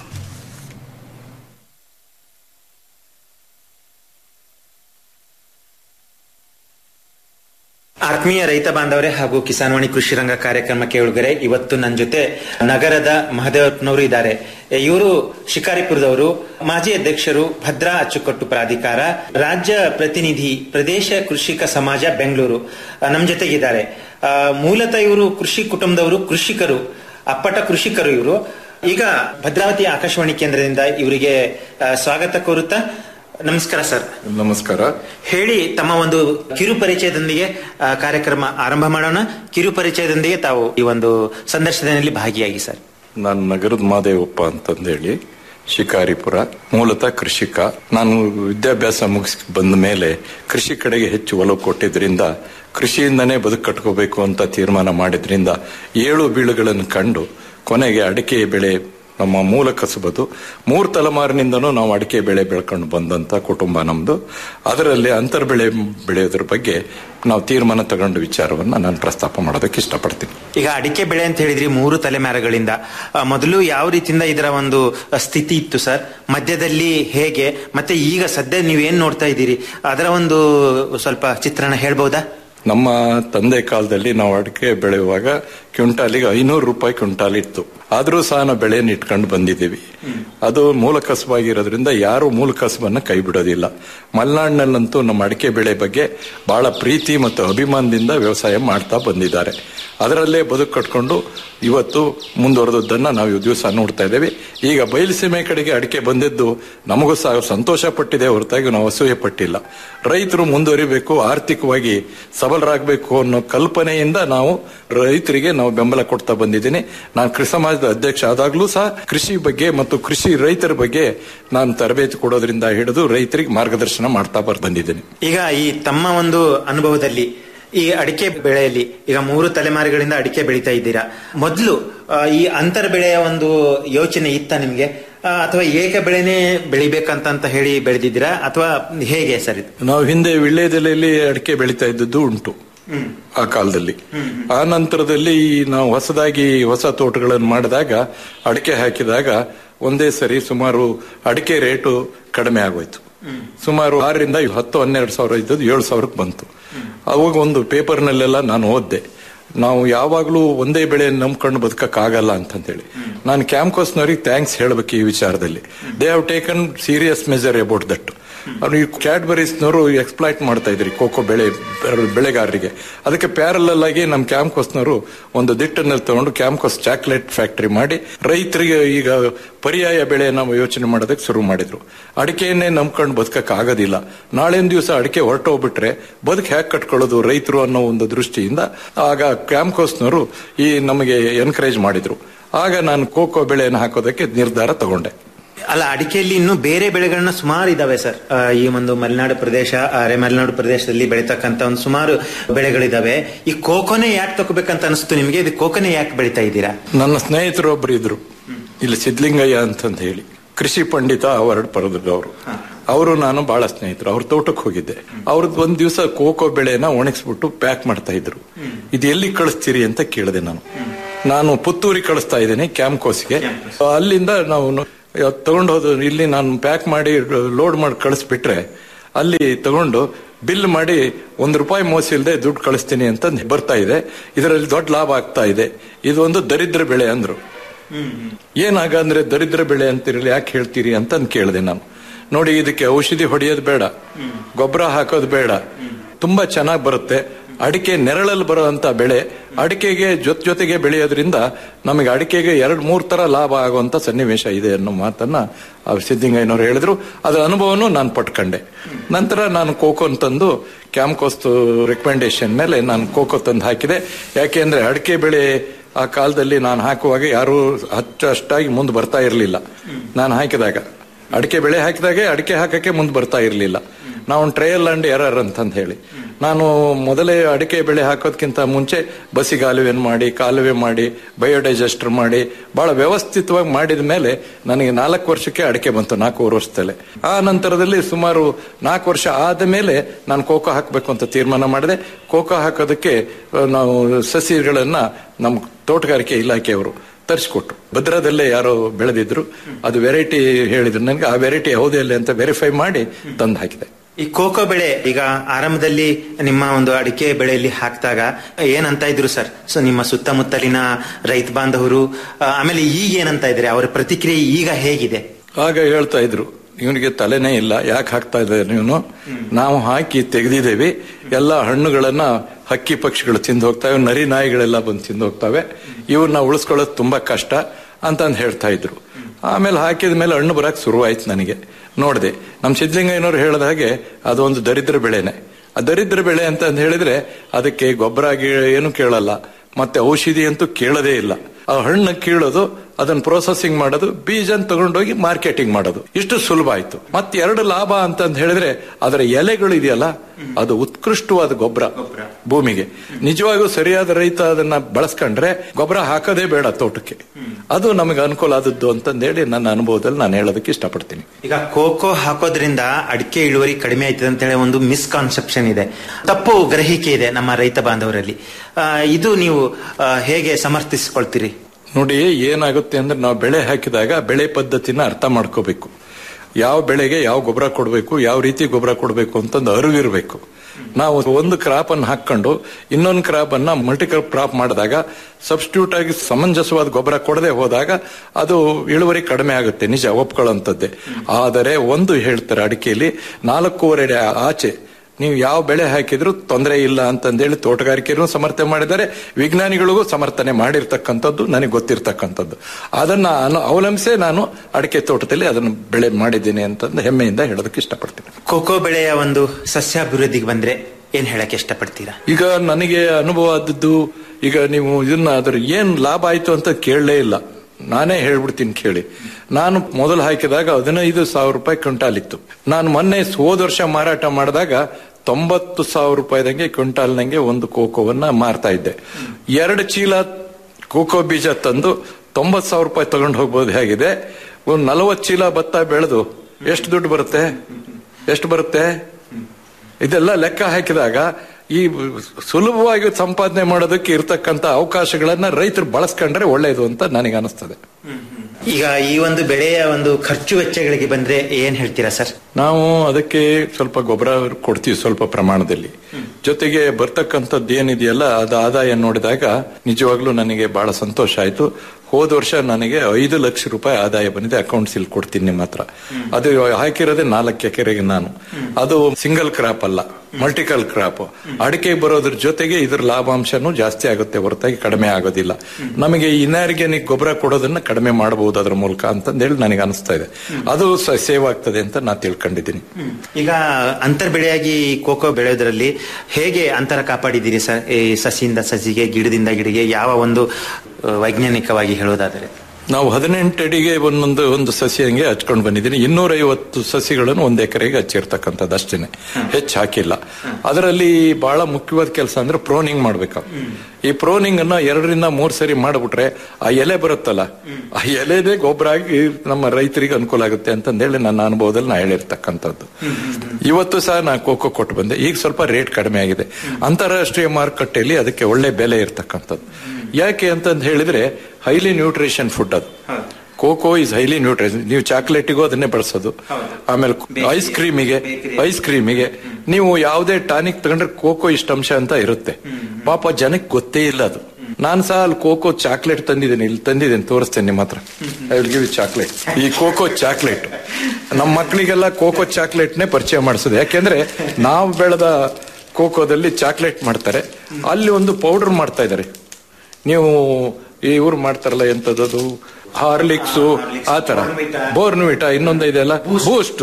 ಆತ್ಮೀಯ ರೈತ ಬಾಂಧವರೇ ಹಾಗೂ ಕಿಸಾನ್ವಾಣಿ ಕೃಷಿ ರಂಗ ಕಾರ್ಯಕ್ರಮಕ್ಕೆ ಒಳಗರೆ ಇವತ್ತು ನನ್ನ ಜೊತೆ ನಗರದ ಮಹದೇವಪ್ಪನವರು ಇದ್ದಾರೆ ಇವರು ಶಿಕಾರಿಪುರದವರು ಮಾಜಿ ಅಧ್ಯಕ್ಷರು ಭದ್ರಾ ಅಚ್ಚುಕಟ್ಟು ಪ್ರಾಧಿಕಾರ ರಾಜ್ಯ ಪ್ರತಿನಿಧಿ ಪ್ರದೇಶ ಕೃಷಿಕ ಸಮಾಜ ಬೆಂಗಳೂರು ನಮ್ಮ ಜೊತೆಗಿದ್ದಾರೆ ಆ, ಮೂಲತಃ ಇವರು ಕೃಷಿ ಕುಟುಂಬದವರು ಕೃಷಿಕರು ಅಪ್ಪಟ ಕೃಷಿಕರು ಇವರು ಈಗ ಭದ್ರಾವತಿ ಆಕಾಶವಾಣಿ ಕೇಂದ್ರದಿಂದ ಇವರಿಗೆ ಆ, ಸ್ವಾಗತ ಕೋರುತ್ತಾ ನಮಸ್ಕಾರ ಸರ್ ನಮಸ್ಕಾರ ಹೇಳಿ ತಮ್ಮ ಒಂದು ಕಿರು ಪರಿಚಯದೊಂದಿಗೆ ಆ, ಕಾರ್ಯಕ್ರಮ ಆರಂಭ ಮಾಡೋಣ ಕಿರು ಪರಿಚಯದೊಂದಿಗೆ ತಾವು ಈ ಒಂದು ಸಂದರ್ಶನದಲ್ಲಿ ಭಾಗಿಯಾಗಿ ಸರ್ ನಾನು ನಗರದ ಮಾದೇವಪ್ಪ ಅಂತಂದೇಳಿ ಶಿಕಾರಿಪುರ ಮೂಲತಃ ಕೃಷಿಕ ನಾನು ವಿದ್ಯಾಭ್ಯಾಸ ಮುಗಿಸಿ ಬಂದ ಮೇಲೆ ಕೃಷಿ ಕಡೆಗೆ ಹೆಚ್ಚು ಒಲವು ಕೊಟ್ಟಿದ್ರಿಂದ ಕೃಷಿಯಿಂದನೇ ಬದುಕು ಕಟ್ಕೋಬೇಕು ಅಂತ ತೀರ್ಮಾನ ಮಾಡಿದ್ರಿಂದ ಏಳು ಬೀಳುಗಳನ್ನು ಕಂಡು ಕೊನೆಗೆ ಅಡಿಕೆ ಬೆಳೆ ನಮ್ಮ ಮೂಲ ಕಸಬದು ಮೂರು ತಲೆಮಾರಿನಿಂದನೂ ನಾವು ಅಡಿಕೆ ಬೆಳೆ ಬೆಳ್ಕೊಂಡು ಬಂದಂತ ಕುಟುಂಬ ನಮ್ದು ಅದರಲ್ಲಿ ಅಂತರ್ಬೆಳೆ ಬೆಳೆಯೋದ್ರ ಬಗ್ಗೆ ನಾವು ತೀರ್ಮಾನ ತಗೊಂಡ ವಿಚಾರವನ್ನ ನಾನು ಪ್ರಸ್ತಾಪ ಮಾಡೋದಕ್ಕೆ ಇಷ್ಟಪಡ್ತೀನಿ ಈಗ ಅಡಿಕೆ ಬೆಳೆ ಅಂತ ಹೇಳಿದ್ರಿ ಮೂರು ತಲೆಮಾರುಗಳಿಂದ ಆ, ಮೊದಲು ಯಾವ ರೀತಿಯಿಂದ ಇದರ ಒಂದು ಸ್ಥಿತಿ ಇತ್ತು ಸರ್ ಮಧ್ಯದಲ್ಲಿ ಹೇಗೆ ಮತ್ತೆ ಈಗ ಸದ್ಯ ನೀವೇನ್ ನೋಡ್ತಾ ಇದ್ದೀರಿ ಅದರ ಒಂದು ಸ್ವಲ್ಪ ಚಿತ್ರಣ ಹೇಳ್ಬಹುದಾ ನಮ್ಮ ತಂದೆ ಕಾಲದಲ್ಲಿ ನಾವು ಅಡಿಕೆ ಬೆಳೆಯುವಾಗ ಕ್ವಿಂಟಾಲಿಗೆ ಐನೂರು ರೂಪಾಯಿ ಕ್ವಿಂಟಾಲ್ ಇತ್ತು ಆದ್ರೂ ಸಹ ನಾವು ಬೆಳೆಯನ್ನು ಇಟ್ಕೊಂಡು ಬಂದಿದ್ದೀವಿ ಅದು ಮೂಲ ಕಸಬಾಗಿರೋದ್ರಿಂದ ಯಾರು ಮೂಲ ಕಸಬನ್ನ ಕೈ ಬಿಡೋದಿಲ್ಲ ಮಲೆನಾಡಿನಲ್ಲಂತೂ ನಮ್ಮ ಅಡಿಕೆ ಬೆಳೆ ಬಗ್ಗೆ ಬಹಳ ಪ್ರೀತಿ ಮತ್ತು ಅಭಿಮಾನದಿಂದ ವ್ಯವಸಾಯ ಮಾಡ್ತಾ ಬಂದಿದ್ದಾರೆ ಅದರಲ್ಲೇ ಬದುಕು ಕಟ್ಕೊಂಡು ಇವತ್ತು ಮುಂದುವರೆದದ್ದನ್ನ ನಾವು ಈ ದಿವಸ ನೋಡ್ತಾ ಇದ್ದೇವೆ ಈಗ ಬಯಲುಸೀಮೆ ಕಡೆಗೆ ಅಡಿಕೆ ಬಂದಿದ್ದು ನಮಗೂ ಸಹ ಸಂತೋಷ ಪಟ್ಟಿದೆ ಹೊರತಾಗಿ ನಾವು ಅಸೂಯೆ ಪಟ್ಟಿಲ್ಲ ರೈತರು ಮುಂದುವರಿಬೇಕು ಆರ್ಥಿಕವಾಗಿ ಸಬಲರಾಗಬೇಕು ಅನ್ನೋ ಕಲ್ಪನೆಯಿಂದ ನಾವು ರೈತರಿಗೆ ನಾವು ಬೆಂಬಲ ಕೊಡ್ತಾ ಬಂದಿದ್ದೀನಿ ನಾನು ಕೃಷಿ ಸಮಾಜದ ಅಧ್ಯಕ್ಷ ಆದಾಗ್ಲೂ ಸಹ ಕೃಷಿ ಬಗ್ಗೆ ಮತ್ತು ಕೃಷಿ ರೈತರ ಬಗ್ಗೆ ನಾನು ತರಬೇತಿ ಕೊಡೋದ್ರಿಂದ ಹಿಡಿದು ರೈತರಿಗೆ ಮಾರ್ಗದರ್ಶನ ಮಾಡ್ತಾ ಬರ್ ಬಂದಿದ್ದೀನಿ ಈಗ ಈ ತಮ್ಮ ಒಂದು ಅನುಭವದಲ್ಲಿ ಈ ಅಡಿಕೆ ಬೆಳೆಯಲ್ಲಿ ಈಗ ಮೂರು ತಲೆಮಾರುಗಳಿಂದ ಅಡಿಕೆ ಬೆಳೀತಾ ಇದ್ದೀರಾ ಮೊದಲು ಈ ಅಂತರ್ ಬೆಳೆಯ ಒಂದು ಯೋಚನೆ ಇತ್ತ ನಿಮ್ಗೆ ಆ, ಅಥವಾ ಏಕ ಬೆಳೆನೇ ಬೆಳಿಬೇಕಂತ ಅಂತ ಹೇಳಿ ಬೆಳೆದಿದ್ದೀರಾ ಅಥವಾ ಹೇಗೆ ಸರ್ ಇದು ನಾವು ಹಿಂದೆ ವಿಳ್ಯದೆಲೆಯಲ್ಲಿ ಅಡಿಕೆ ಬೆಳೀತಾ ಇದ್ದದ್ದು ಉಂಟು ಆ ಕಾಲದಲ್ಲಿ ಆ ನಂತರದಲ್ಲಿ ಈ ನಾವು ಹೊಸದಾಗಿ ಹೊಸ ತೋಟಗಳನ್ನು ಮಾಡಿದಾಗ ಅಡಿಕೆ ಹಾಕಿದಾಗ ಒಂದೇ ಸರಿ ಸುಮಾರು ಅಡಿಕೆ ರೇಟು ಕಡಿಮೆ ಆಗೋಯ್ತು ಸುಮಾರು ಆರರಿಂದ ಹತ್ತು ಹನ್ನೆರಡು ಸಾವಿರ ಇದ್ದದ್ದು ಏಳು ಸಾವಿರಕ್ಕೆ ಬಂತು ಅವಾಗ ಒಂದು ಪೇಪರ್ನಲ್ಲೆಲ್ಲ ನಾನು ಓದ್ದೆ ನಾವು ಯಾವಾಗಲೂ ಒಂದೇ ಬೆಳೆ ನಂಬ್ಕೊಂಡು ಬದುಕಕ್ಕಾಗಲ್ಲ ಅಂತಂದೇಳಿ ನಾನು ಕ್ಯಾಂಕೋಸ್ನವ್ರಿಗೆ ಥ್ಯಾಂಕ್ಸ್ ಹೇಳಬೇಕು ಈ ವಿಚಾರದಲ್ಲಿ they have taken serious measure about that ಅವ್ರು ಈ ಕ್ಯಾಡ್ಬರೀಸ್ನವರು ಎಕ್ಸ್ಪ್ಲಾಯ್ಟ್ ಮಾಡ್ತಾ ಇದ್ರಿ ಕೋಕೋ ಬೆಳೆ ಬೆಳೆಗಾರರಿಗೆ ಅದಕ್ಕೆ ಪ್ಯಾರಲಲ್ ಆಗಿ ನಮ್ಮ ಕ್ಯಾಂಕೋಸ್ನವರು ಒಂದು ದಿಟ್ಟನಲ್ಲಿ ತಗೊಂಡು ಕ್ಯಾಂಕೋಸ್ ಚಾಕ್ಲೇಟ್ ಫ್ಯಾಕ್ಟರಿ ಮಾಡಿ ರೈತರಿಗೆ ಈಗ ಪರ್ಯಾಯ ಬೆಳೆ ನಾವು ಯೋಚನೆ ಮಾಡೋದಕ್ಕೆ ಶುರು ಮಾಡಿದ್ರು ಅಡಿಕೆಯನ್ನೇ ನಂಬ್ಕೊಂಡು ಬದುಕಕ್ಕೆ ಆಗೋದಿಲ್ಲ ನಾಳಿನ ದಿವಸ ಅಡಿಕೆ ಹೊರಟೋಗ್ಬಿಟ್ರೆ ಬದುಕು ಹ್ಯಾಕ್ ಕಟ್ಕೊಳ್ಳೋದು ರೈತರು ಅನ್ನೋ ಒಂದು ದೃಷ್ಟಿಯಿಂದ ಆಗ ಕ್ಯಾಂಕೋಸ್ನವರು ಈ ನಮಗೆ ಎನ್ಕರೇಜ್ ಮಾಡಿದ್ರು ಆಗ ನಾನು ಕೋಕೋ ಬೆಳೆಯನ್ನು ಹಾಕೋದಕ್ಕೆ ನಿರ್ಧಾರ ತಗೊಂಡೆ ಅಲ್ಲ ಅಡಿಕೆಯಲ್ಲಿ ಇನ್ನು ಬೇರೆ ಬೆಳೆಗಳನ್ನ ಸುಮಾರು ಇದಾವೆ ಸರ್ ಆ, ಈ ಒಂದು ಮಲೆನಾಡು ಪ್ರದೇಶ ಅರೆ ಮಲೆನಾಡು ಪ್ರದೇಶದಲ್ಲಿ ಬೆಳೀತಕ್ಕಂತ ಒಂದು ಸುಮಾರು ಬೆಳೆಗಳಿದಾವೆ ಈ ಕೋಕೋನೇ ಯಾಕೆ ತಗೋಬೇಕಂತ ಅನಿಸ್ತು ನಿಮ್ಗೆ ಇದು ಕೋಕೋನೇ ಯಾಕೆ ಬೆಳಿತಾ ಇದ್ದೀರಾ ನನ್ನ ಸ್ನೇಹಿತರು ಒಬ್ರು ಇದ್ರು ಇಲ್ಲಿ ಸಿದ್ಲಿಂಗಯ್ಯ ಅಂತಂತ ಹೇಳಿ ಕೃಷಿ ಪಂಡಿತ ಅವಾರ್ಡ್ ಪಡೆದ್ರು ಅವರು ಅವರು ನಾನು ಬಹಳ ಸ್ನೇಹಿತರು ಅವ್ರ ತೋಟಕ್ಕೆ ಹೋಗಿದ್ದೆ ಅವ್ರದ್ದು ಒಂದ್ ದಿವಸ ಕೋಕೋ ಬೆಳೆನ ಒಣಗಿಸ್ಬಿಟ್ಟು ಪ್ಯಾಕ್ ಮಾಡ್ತಾ ಇದ್ರು ಇದು ಎಲ್ಲಿ ಕಳಿಸ್ತೀರಿ ಅಂತ ಕೇಳಿದೆ ನಾನು ನಾನು ಪುತ್ತೂರಿಗೆ ಕಳಿಸ್ತಾ ಇದ್ದೇನೆ ಕ್ಯಾಂಕೋಸ್ಗೆ ಅಲ್ಲಿಂದ ನಾವು ತಗೊಂಡು ಹೋದ ಇಲ್ಲಿ ನಾನು ಪ್ಯಾಕ್ ಮಾಡಿ ಲೋಡ್ ಮಾಡಿ ಕಳಿಸ್ಬಿಟ್ರೆ ಅಲ್ಲಿ ತಗೊಂಡು ಬಿಲ್ ಮಾಡಿ ಒಂದು ರೂಪಾಯಿ ಮೋಸ ಇಲ್ಲದೆ ದುಡ್ಡು ಕಳಿಸ್ತೀನಿ ಅಂತ ಬರ್ತಾ ಇದೆ ಇದರಲ್ಲಿ ದೊಡ್ಡ ಲಾಭ ಆಗ್ತಾ ಇದೆ ಇದು ಒಂದು ದರಿದ್ರ ಬೆಳೆ ಅಂದ್ರು ಏನಾಗ ಅಂದ್ರೆ ದರಿದ್ರ ಬೆಳೆ ಅಂತಿರಲಿ ಯಾಕೆ ಹೇಳ್ತೀರಿ ಅಂತ ಕೇಳಿದೆ ನಾನು ನೋಡಿ ಇದಕ್ಕೆ ಔಷಧಿ ಹೊಡೆಯೋದು ಬೇಡ ಗೊಬ್ಬರ ಹಾಕೋದು ಬೇಡ ತುಂಬಾ ಚೆನ್ನಾಗಿ ಬರುತ್ತೆ ಅಡಿಕೆ ನೆರಳಲ್ಲಿ ಬರುವಂತ ಬೆಳೆ ಅಡಿಕೆಗೆ ಜೊತೆ ಜೊತೆಗೆ ಬೆಳೆಯೋದ್ರಿಂದ ನಮಗೆ ಅಡಿಕೆಗೆ ಎರಡ್ ಮೂರ್ ತರ ಲಾಭ ಆಗುವಂತ ಸನ್ನಿವೇಶ ಇದೆ ಅನ್ನೋ ಮಾತನ್ನ ಆ ಸಿದ್ದಿಂಗಯ್ಯನವರು ಹೇಳಿದ್ರು ಅದರ ಅನುಭವನೂ ನಾನು ಪಟ್ಕೊಂಡೆ ನಂತರ ನಾನು ಕೋಕೋ ತಂದು ಕ್ಯಾಂಕೋಸ್ ರೆಕಮೆಂಡೇಶನ್ ಮೇಲೆ ನಾನು ಕೋಕೋ ತಂದು ಹಾಕಿದೆ ಯಾಕೆಂದ್ರೆ ಅಡಿಕೆ ಬೆಳೆ ಆ ಕಾಲದಲ್ಲಿ ನಾನು ಹಾಕುವಾಗ ಯಾರು ಹಚ್ಚು ಅಷ್ಟಾಗಿ ಮುಂದೆ ಬರ್ತಾ ಇರಲಿಲ್ಲ ನಾನು ಹಾಕಿದಾಗ ಅಡಿಕೆ ಬೆಳೆ ಹಾಕಿದಾಗೆ ಅಡಿಕೆ ಹಾಕಕ್ಕೆ ಮುಂದೆ ಬರ್ತಾ ಇರಲಿಲ್ಲ ನಾವು ಟ್ರಯಲ್ ಅಂಡ್ ಎರರ್ ಅಂತಂದು ಹೇಳಿ ನಾನು ಮೊದಲೇ ಅಡಿಕೆ ಬೆಳೆ ಹಾಕೋದಕ್ಕಿಂತ ಮುಂಚೆ ಬಸಿ ಕಾಲುವೆಯನ್ನು ಮಾಡಿ ಕಾಲುವೆ ಮಾಡಿ ಬಯೋಡೈಜೆಸ್ಟರ್ ಮಾಡಿ ಬಹಳ ವ್ಯವಸ್ಥಿತವಾಗಿ ಮಾಡಿದ ಮೇಲೆ ನನಗೆ ನಾಲ್ಕು ವರ್ಷಕ್ಕೆ ಅಡಿಕೆ ಬಂತು ನಾಲ್ಕೂವರೆ ವರ್ಷದಲ್ಲೇ ಆ ನಂತರದಲ್ಲಿ ಸುಮಾರು ನಾಲ್ಕು ವರ್ಷ ಆದ ಮೇಲೆ ನಾನು ಕೋಕೋ ಹಾಕಬೇಕು ಅಂತ ತೀರ್ಮಾನ ಮಾಡಿದೆ ಕೋಕೋ ಹಾಕೋದಕ್ಕೆ ಆ, ನಾವು ಸಸಿಗಳನ್ನ ನಮ್ಮ ತೋಟಗಾರಿಕೆ ಇಲಾಖೆಯವರು ತರಿಸ್ಕೊಟ್ರು ಭದ್ರಾದಲ್ಲೇ ಯಾರೋ ಬೆಳೆದಿದ್ರು ಅದು ವೆರೈಟಿ ಹೇಳಿದ್ರು ನನಗೆ ಆ ವೆರೈಟಿ ಹೌದೇ ಅಂತ ವೆರಿಫೈ ಮಾಡಿ ತಂದು ಹಾಕಿದೆ ಈ ಕೋಕೋ ಬೆಳೆ ಈಗ ಆರಂಭದಲ್ಲಿ ನಿಮ್ಮ ಒಂದು ಅಡಿಕೆ ಬೆಳೆಯಲ್ಲಿ ಹಾಕಿದಾಗ ಏನಂತ ಇದ್ರು ಸರ್ ಸೊ ನಿಮ್ಮ ಸುತ್ತಮುತ್ತಲಿನ ರೈತ ಬಾಂಧವರು ಆ, ಆಮೇಲೆ ಈಗ ಏನಂತ ಇದ್ರೆ ಅವರ ಪ್ರತಿಕ್ರಿಯೆ ಈಗ ಹೇಗಿದೆ ಆಗ ಹೇಳ್ತಾ ಇದ್ರು ಇವನಿಗೆ ತಲೆನೇ ಇಲ್ಲ ಯಾಕೆ ಹಾಕ್ತಾ ಇದ್ದಾರೆ ನೀನು ನಾವು ಹಾಕಿ ತೆಗೆದಿದ್ದೇವೆ ಎಲ್ಲ ಹಣ್ಣುಗಳನ್ನ ಹಕ್ಕಿ ಪಕ್ಷಿಗಳು ತಿಂದು ಹೋಗ್ತವೆ ನರಿ ನಾಯಿಗಳೆಲ್ಲ ಬಂದು ತಿಂದು ಹೋಗ್ತವೆ ಇವನ್ನ ಉಳಿಸ್ಕೊಳ್ಳೋದು ತುಂಬಾ ಕಷ್ಟ ಅಂತಂದು ಹೇಳ್ತಾ ಇದ್ರು ಆಮೇಲೆ ಹಾಕಿದ ಮೇಲೆ ಹಣ್ಣು ಬರಕ್ ಶುರುವಾಯ್ತು ನನಗೆ ನೋಡಿದೆ ನಮ್ಮ ಸಿದ್ಧಲಿಂಗಯ್ಯನವ್ರು ಹೇಳಿದ ಹಾಗೆ ಅದೊಂದು ದರಿದ್ರ ಬೆಳೆನೆ ಆ ದರಿದ್ರ ಬೆಳೆ ಅಂತ ಅಂದ್ ಹೇಳಿದ್ರೆ ಅದಕ್ಕೆ ಗೊಬ್ಬರ ಗಿ- ಏನು ಕೇಳಲ್ಲ ಮತ್ತೆ ಔಷಧಿ ಅಂತೂ ಕೇಳದೇ ಇಲ್ಲ ಆ ಹಣ್ಣು ಕೀಳೋದು ಅದನ್ನ ಪ್ರೊಸೆಸಿಂಗ್ ಮಾಡೋದು ಬೀಜನ್ ತಗೊಂಡೋಗಿ ಮಾರ್ಕೆಟಿಂಗ್ ಮಾಡೋದು ಇಷ್ಟು ಸುಲಭ ಆಯ್ತು ಮತ್ತೆ ಎರಡು ಲಾಭ ಅಂತಂದ್ ಹೇಳಿದ್ರೆ ಅದರ ಎಲೆಗಳು ಇದೆಯಲ್ಲ ಅದು ಉತ್ಕೃಷ್ಟವಾದ ಗೊಬ್ಬರ ಭೂಮಿಗೆ ನಿಜವಾಗೂ ಸರಿಯಾದ ರೈತ ಅದನ್ನ ಬಳಸ್ಕೊಂಡ್ರೆ ಗೊಬ್ಬರ ಹಾಕೋದೇ ಬೇಡ ತೋಟಕ್ಕೆ ಅದು ನಮಗೆ ಅನುಕೂಲ ಆದದ್ದು ಅಂತಂದೇಳಿ ನನ್ನ ಅನುಭವದಲ್ಲಿ ನಾನು ಹೇಳೋದಕ್ಕೆ ಇಷ್ಟಪಡ್ತೀನಿ ಈಗ ಕೋಕೋ ಹಾಕೋದ್ರಿಂದ ಅಡಿಕೆ ಇಳುವರಿ ಕಡಿಮೆ ಆಯ್ತದೆ ಅಂತ ಹೇಳಿ ಒಂದು ಮಿಸ್ಕಾನ್ಸೆಪ್ಷನ್ ಇದೆ ತಪ್ಪು ಗ್ರಹಿಕೆ ಇದೆ ನಮ್ಮ ರೈತ ಬಾಂಧವರಲ್ಲಿ ಆ, ಇದು ನೀವು ಆ, ಹೇಗೆ ಸಮರ್ಥಿಸಿಕೊಳ್ತೀರಿ ನೋಡಿ ಏನಾಗುತ್ತೆ ಅಂದ್ರೆ ನಾವು ಬೆಳೆ ಹಾಕಿದಾಗ ಬೆಳೆ ಪದ್ಧತಿನ ಅರ್ಥ ಮಾಡ್ಕೋಬೇಕು ಯಾವ ಬೆಳೆಗೆ ಯಾವ ಗೊಬ್ಬರ ಕೊಡಬೇಕು ಯಾವ ರೀತಿ ಗೊಬ್ಬರ ಕೊಡಬೇಕು ಅಂತಂದು ಅರಿವಿರಬೇಕು ನಾವು ಒಂದು ಕ್ರಾಪ್ ಅನ್ನು ಹಾಕೊಂಡು ಇನ್ನೊಂದು ಕ್ರಾಪ್ ಅನ್ನ ಮಲ್ಟಿಕ್ರಾಪ್ ಕ್ರಾಪ್ ಮಾಡಿದಾಗ ಸಬ್ಸ್ಟಿಟ್ಯೂಟ್ ಆಗಿ ಸಮಂಜಸವಾದ ಗೊಬ್ಬರ ಕೊಡದೆ ಹೋದಾಗ ಅದು ಇಳುವರಿ ಕಡಿಮೆ ಆಗುತ್ತೆ ನಿಜ ಒಪ್ಕೊಳ್ಳೋಂಥದ್ದೇ ಆದರೆ ಒಂದು ಹೇಳ್ತಾರೆ ಅಡಿಕೆಯಲ್ಲಿ ನಾಲ್ಕೂವರೆ ಅಡಿ ಆಚೆ ನೀವು ಯಾವ ಬೆಳೆ ಹಾಕಿದ್ರು ತೊಂದರೆ ಇಲ್ಲ ಅಂತಂದೇಳಿ ತೋಟಗಾರಿಕೆಯನ್ನು ಸಮರ್ಥನೆ ಮಾಡಿದ್ದಾರೆ ವಿಜ್ಞಾನಿಗಳಿಗೂ ಸಮರ್ಥನೆ ಮಾಡಿರ್ತಕ್ಕಂಥದ್ದು ನನಗೆ ಗೊತ್ತಿರ್ತಕ್ಕಂಥದ್ದು ಅದನ್ನ ಅನು- ಅವಲಂಬಿಸೇ ನಾನು ಅಡಿಕೆ ತೋಟದಲ್ಲಿ ಅದನ್ನು ಬೆಳೆ ಮಾಡಿದ್ದೀನಿ ಅಂತಂದು ಹೆಮ್ಮೆಯಿಂದ ಹೇಳೋದಕ್ಕೆ ಇಷ್ಟಪಡ್ತೀನಿ ಕೋಕೋ ಬೆಳೆಯ ಒಂದು ಸಸ್ಯಾಭಿವೃದ್ಧಿಗೆ ಬಂದ್ರೆ ಏನ್ ಹೇಳಕ್ ಇಷ್ಟಪಡ್ತೀರಾ ಈಗ ನನಗೆ ಅನುಭವ ಆದದ್ದು ಈಗ ನೀವು ಇದನ್ನ ಅದ್ರ ಏನ್ ಲಾಭ ಆಯ್ತು ಅಂತ ಕೇಳಲೇ ಇಲ್ಲ ನಾನೇ ಹೇಳ್ಬಿಡ್ತೀನಿ ಕೇಳಿ ನಾನು ಮೊದಲು ಹಾಕಿದಾಗ ಹದಿನೈದು ಸಾವಿರ ರೂಪಾಯಿ ಕ್ವಿಂಟಾಲ್ ಇತ್ತು ನಾನು ಮೊನ್ನೆ ಹೋದ ವರ್ಷ ಮಾರಾಟ ಮಾಡಿದಾಗ ತೊಂಬತ್ತು ಸಾವಿರ ರೂಪಾಯಿದಂಗೆ ಕ್ವಿಂಟಾಲ್ನಂಗೆ ಒಂದು ಕೋಕೋವನ್ನ ಮಾರ್ತಾ ಇದ್ದೆ ಎರಡು ಚೀಲ ಕೋಕೋ ಬೀಜ ತಂದು ತೊಂಬತ್ತು ಸಾವಿರ ರೂಪಾಯಿ ತಗೊಂಡು ಹೋಗ್ಬೋದು ಹೇಗಿದೆ ಒಂದು ನಲವತ್ತು ಚೀಲ ಭತ್ತ ಬೆಳೆದು ಎಷ್ಟು ದುಡ್ಡು ಬರುತ್ತೆ ಎಷ್ಟು ಬರುತ್ತೆ ಇದೆಲ್ಲ ಲೆಕ್ಕ ಹಾಕಿದಾಗ ಈ ಸುಲಭವಾಗಿ ಸಂಪಾದನೆ ಮಾಡೋದಕ್ಕೆ ಇರ್ತಕ್ಕಂಥ ಅವಕಾಶಗಳನ್ನ ರೈತರು ಬಳಸ್ಕೊಂಡ್ರೆ ಒಳ್ಳೆಯದು ಅಂತ ನನಗೆ ಅನಿಸ್ತದೆ ಈಗ ಈ ಒಂದು ಬೆಳೆಯ ಒಂದು ಖರ್ಚು ವೆಚ್ಚಗಳಿಗೆ ಬಂದ್ರೆ ಏನ್ ಹೇಳ್ತೀರಾ ಸರ್ ನಾವು ಅದಕ್ಕೆ ಸ್ವಲ್ಪ ಗೊಬ್ಬರ ಕೊಡ್ತೀವಿ ಸ್ವಲ್ಪ ಪ್ರಮಾಣದಲ್ಲಿ ಜೊತೆಗೆ ಬರ್ತಕ್ಕಂಥದ್ದು ಏನಿದೆಯಲ್ಲ ಅದು ಆದಾಯ ನೋಡಿದಾಗ ನಿಜವಾಗ್ಲೂ ನನಗೆ ಬಹಳ ಸಂತೋಷ ಆಯ್ತು ಹೋದ ವರ್ಷ ನನಗೆ ಐದು ಲಕ್ಷ ರೂಪಾಯಿ ಆದಾಯ ಬಂದಿದೆ ಅಕೌಂಟ್ಸ್ ಇಲ್ಲಿ ಕೊಡ್ತೀನಿ ನಿಮ್ಮ ಹತ್ರ ಅದು ಹಾಕಿರೋದೇ ನಾಲ್ಕು ಎಕರೆಗೆ ನಾನು ಅದು ಸಿಂಗಲ್ ಕ್ರಾಪ್ ಅಲ್ಲ ಮಲ್ಟಿಕಲ್ ಕ್ರಾಪ್ ಅಡಿಕೆ ಬರೋದ್ರ ಜೊತೆಗೆ ಇದ್ರ ಲಾಭಾಂಶನೂ ಜಾಸ್ತಿ ಆಗುತ್ತೆ ಹೊರತಾಗಿ ಕಡಿಮೆ ಆಗೋದಿಲ್ಲ ನಮಗೆ ಇನ್ಆರ್ಗ್ಯಾನಿಕ್ ಗೊಬ್ಬರ ಕೊಡೋದನ್ನ ಕಡಿಮೆ ಮಾಡಬಹುದು ಅದ್ರ ಮೂಲಕ ಅಂತಂದೇಳಿ ನನಗೆ ಅನಿಸ್ತಾ ಇದೆ ಅದು ಸ- ಸೇವ್ ಆಗ್ತದೆ ಅಂತ ನಾ ತಿಳ್ಕೊಂಡಿದ್ದೀನಿ ಈಗ ಅಂತರ್ ಬೆಳೆಯಾಗಿ ಕೋಕೋ ಬೆಳೆಯೋದ್ರಲ್ಲಿ ಹೇಗೆ ಅಂತರ ಕಾಪಾಡಿದ್ದೀರಿ ಸರ್ ಈ ಸಸಿಯಿಂದ ಸಸಿಗೆ ಗಿಡದಿಂದ ಗಿಡಗೆ ಯಾವ ಒಂದು ಆ, ವೈಜ್ಞಾನಿಕವಾಗಿ ಹೇಳೋದಾದರೆ ನಾವು ಹದಿನೆಂಟು ಅಡಿಗೆ ಒಂದೊಂದು ಒಂದು ಸಸಿ ಹಂಗೆ ಹಚ್ಕೊಂಡು ಬಂದಿದ್ದೀನಿ ಇನ್ನೂರೈವತ್ತು ಸಸಿಗಳನ್ನು ಒಂದ್ ಎಕರೆಗೆ ಹಚ್ಚಿರ್ತಕ್ಕಂಥದ್ದು ಅಷ್ಟೇನೆ ಹೆಚ್ಚು ಹಾಕಿಲ್ಲ ಅದರಲ್ಲಿ ಬಹಳ ಮುಖ್ಯವಾದ ಕೆಲಸ ಅಂದ್ರೆ ಪ್ರೋನಿಂಗ್ ಮಾಡ್ಬೇಕು ಈ ಪ್ರೋನಿಂಗ್ ಅನ್ನ ಎರಡರಿಂದ ಮೂರ್ ಸರಿ ಮಾಡ್ಬಿಟ್ರೆ ಆ ಎಲೆ ಬರುತ್ತಲ್ಲ ಆ ಎಲೆದೇ ಗೊಬ್ಬರ ಆಗಿ ನಮ್ಮ ರೈತರಿಗೆ ಅನುಕೂಲ ಆಗುತ್ತೆ ಅಂತಂದೇಳಿ ನನ್ನ ಅನುಭವದಲ್ಲಿ ನಾ ಹೇಳಿರ್ತಕ್ಕಂಥದ್ದು ಇವತ್ತು ಸಹ ನಾ ಕೋಕೋ ಕೊಟ್ಟು ಬಂದೆ ಈಗ ಸ್ವಲ್ಪ ರೇಟ್ ಕಡಿಮೆ ಆಗಿದೆ ಅಂತಾರಾಷ್ಟ್ರೀಯ ಮಾರುಕಟ್ಟೆಯಲ್ಲಿ ಅದಕ್ಕೆ ಒಳ್ಳೆ ಬೆಲೆ ಇರ್ತಕ್ಕಂಥದ್ದು ಯಾಕೆ ಅಂತಂದ್ ಹೇಳಿದ್ರೆ ಹೈಲಿ ನ್ಯೂಟ್ರಿಷನ್ ಫುಡ್ ಅದು ಕೋಕೋ ಇಸ್ ಹೈಲಿ ನ್ಯೂಟ್ರಿಷನ್ ನೀವು ಚಾಕ್ಲೇಟಿಗೂ ಅದನ್ನೇ ಬಳಸೋದು ಆಮೇಲೆ ಐಸ್ ಕ್ರೀಮಿಗೆ ಐಸ್ ಕ್ರೀಮಿಗೆ ನೀವು ಯಾವುದೇ ಟಾನಿಕ್ ತಗೊಂಡ್ರೆ ಕೋಕೋ ಇಷ್ಟ ಅಂಶ ಅಂತ ಇರುತ್ತೆ ಪಾಪ ಜನಕ್ಕೆ ಗೊತ್ತೇ ಇಲ್ಲ ಅದು ನಾನು ಸಹ ಅಲ್ಲಿ ಕೋಕೋ ಚಾಕ್ಲೇಟ್ ತಂದಿದ್ದೀನಿ ಇಲ್ಲಿ ತಂದಿದ್ದೀನಿ ತೋರಿಸ್ತೇನೆ ನಿಮ್ಮ ಹತ್ರ ಐ ವಿಲ್ ಗಿವ್ ಚಾಕ್ಲೇಟ್ ಈ ಕೋಕೋ ಚಾಕ್ಲೇಟ್ ನಮ್ಮ ಮಕ್ಕಳಿಗೆಲ್ಲ ಕೋಕೋ ಚಾಕ್ಲೇಟ್ನೇ ಪರಿಚಯ ಮಾಡಿಸೋದು ಯಾಕೆಂದ್ರೆ ನಾವು ಬೆಳೆದ ಕೋಕೋದಲ್ಲಿ ಚಾಕ್ಲೇಟ್ ಮಾಡ್ತಾರೆ ಅಲ್ಲಿ ಒಂದು ಪೌಡರ್ ಮಾಡ್ತಾ ಇದ್ದಾರೆ ನೀವು ಇವ್ರು ಮಾಡ್ತಾರಲ್ಲ ಎಂತದದು ಹಾರ್ಲಿಕ್ಸ್ ಆ ತರ ಬೋರ್ನ್ವಿಟಾ ಇನ್ನೊಂದು ಇದೆಯಲ್ಲ ಬೂಸ್ಟ್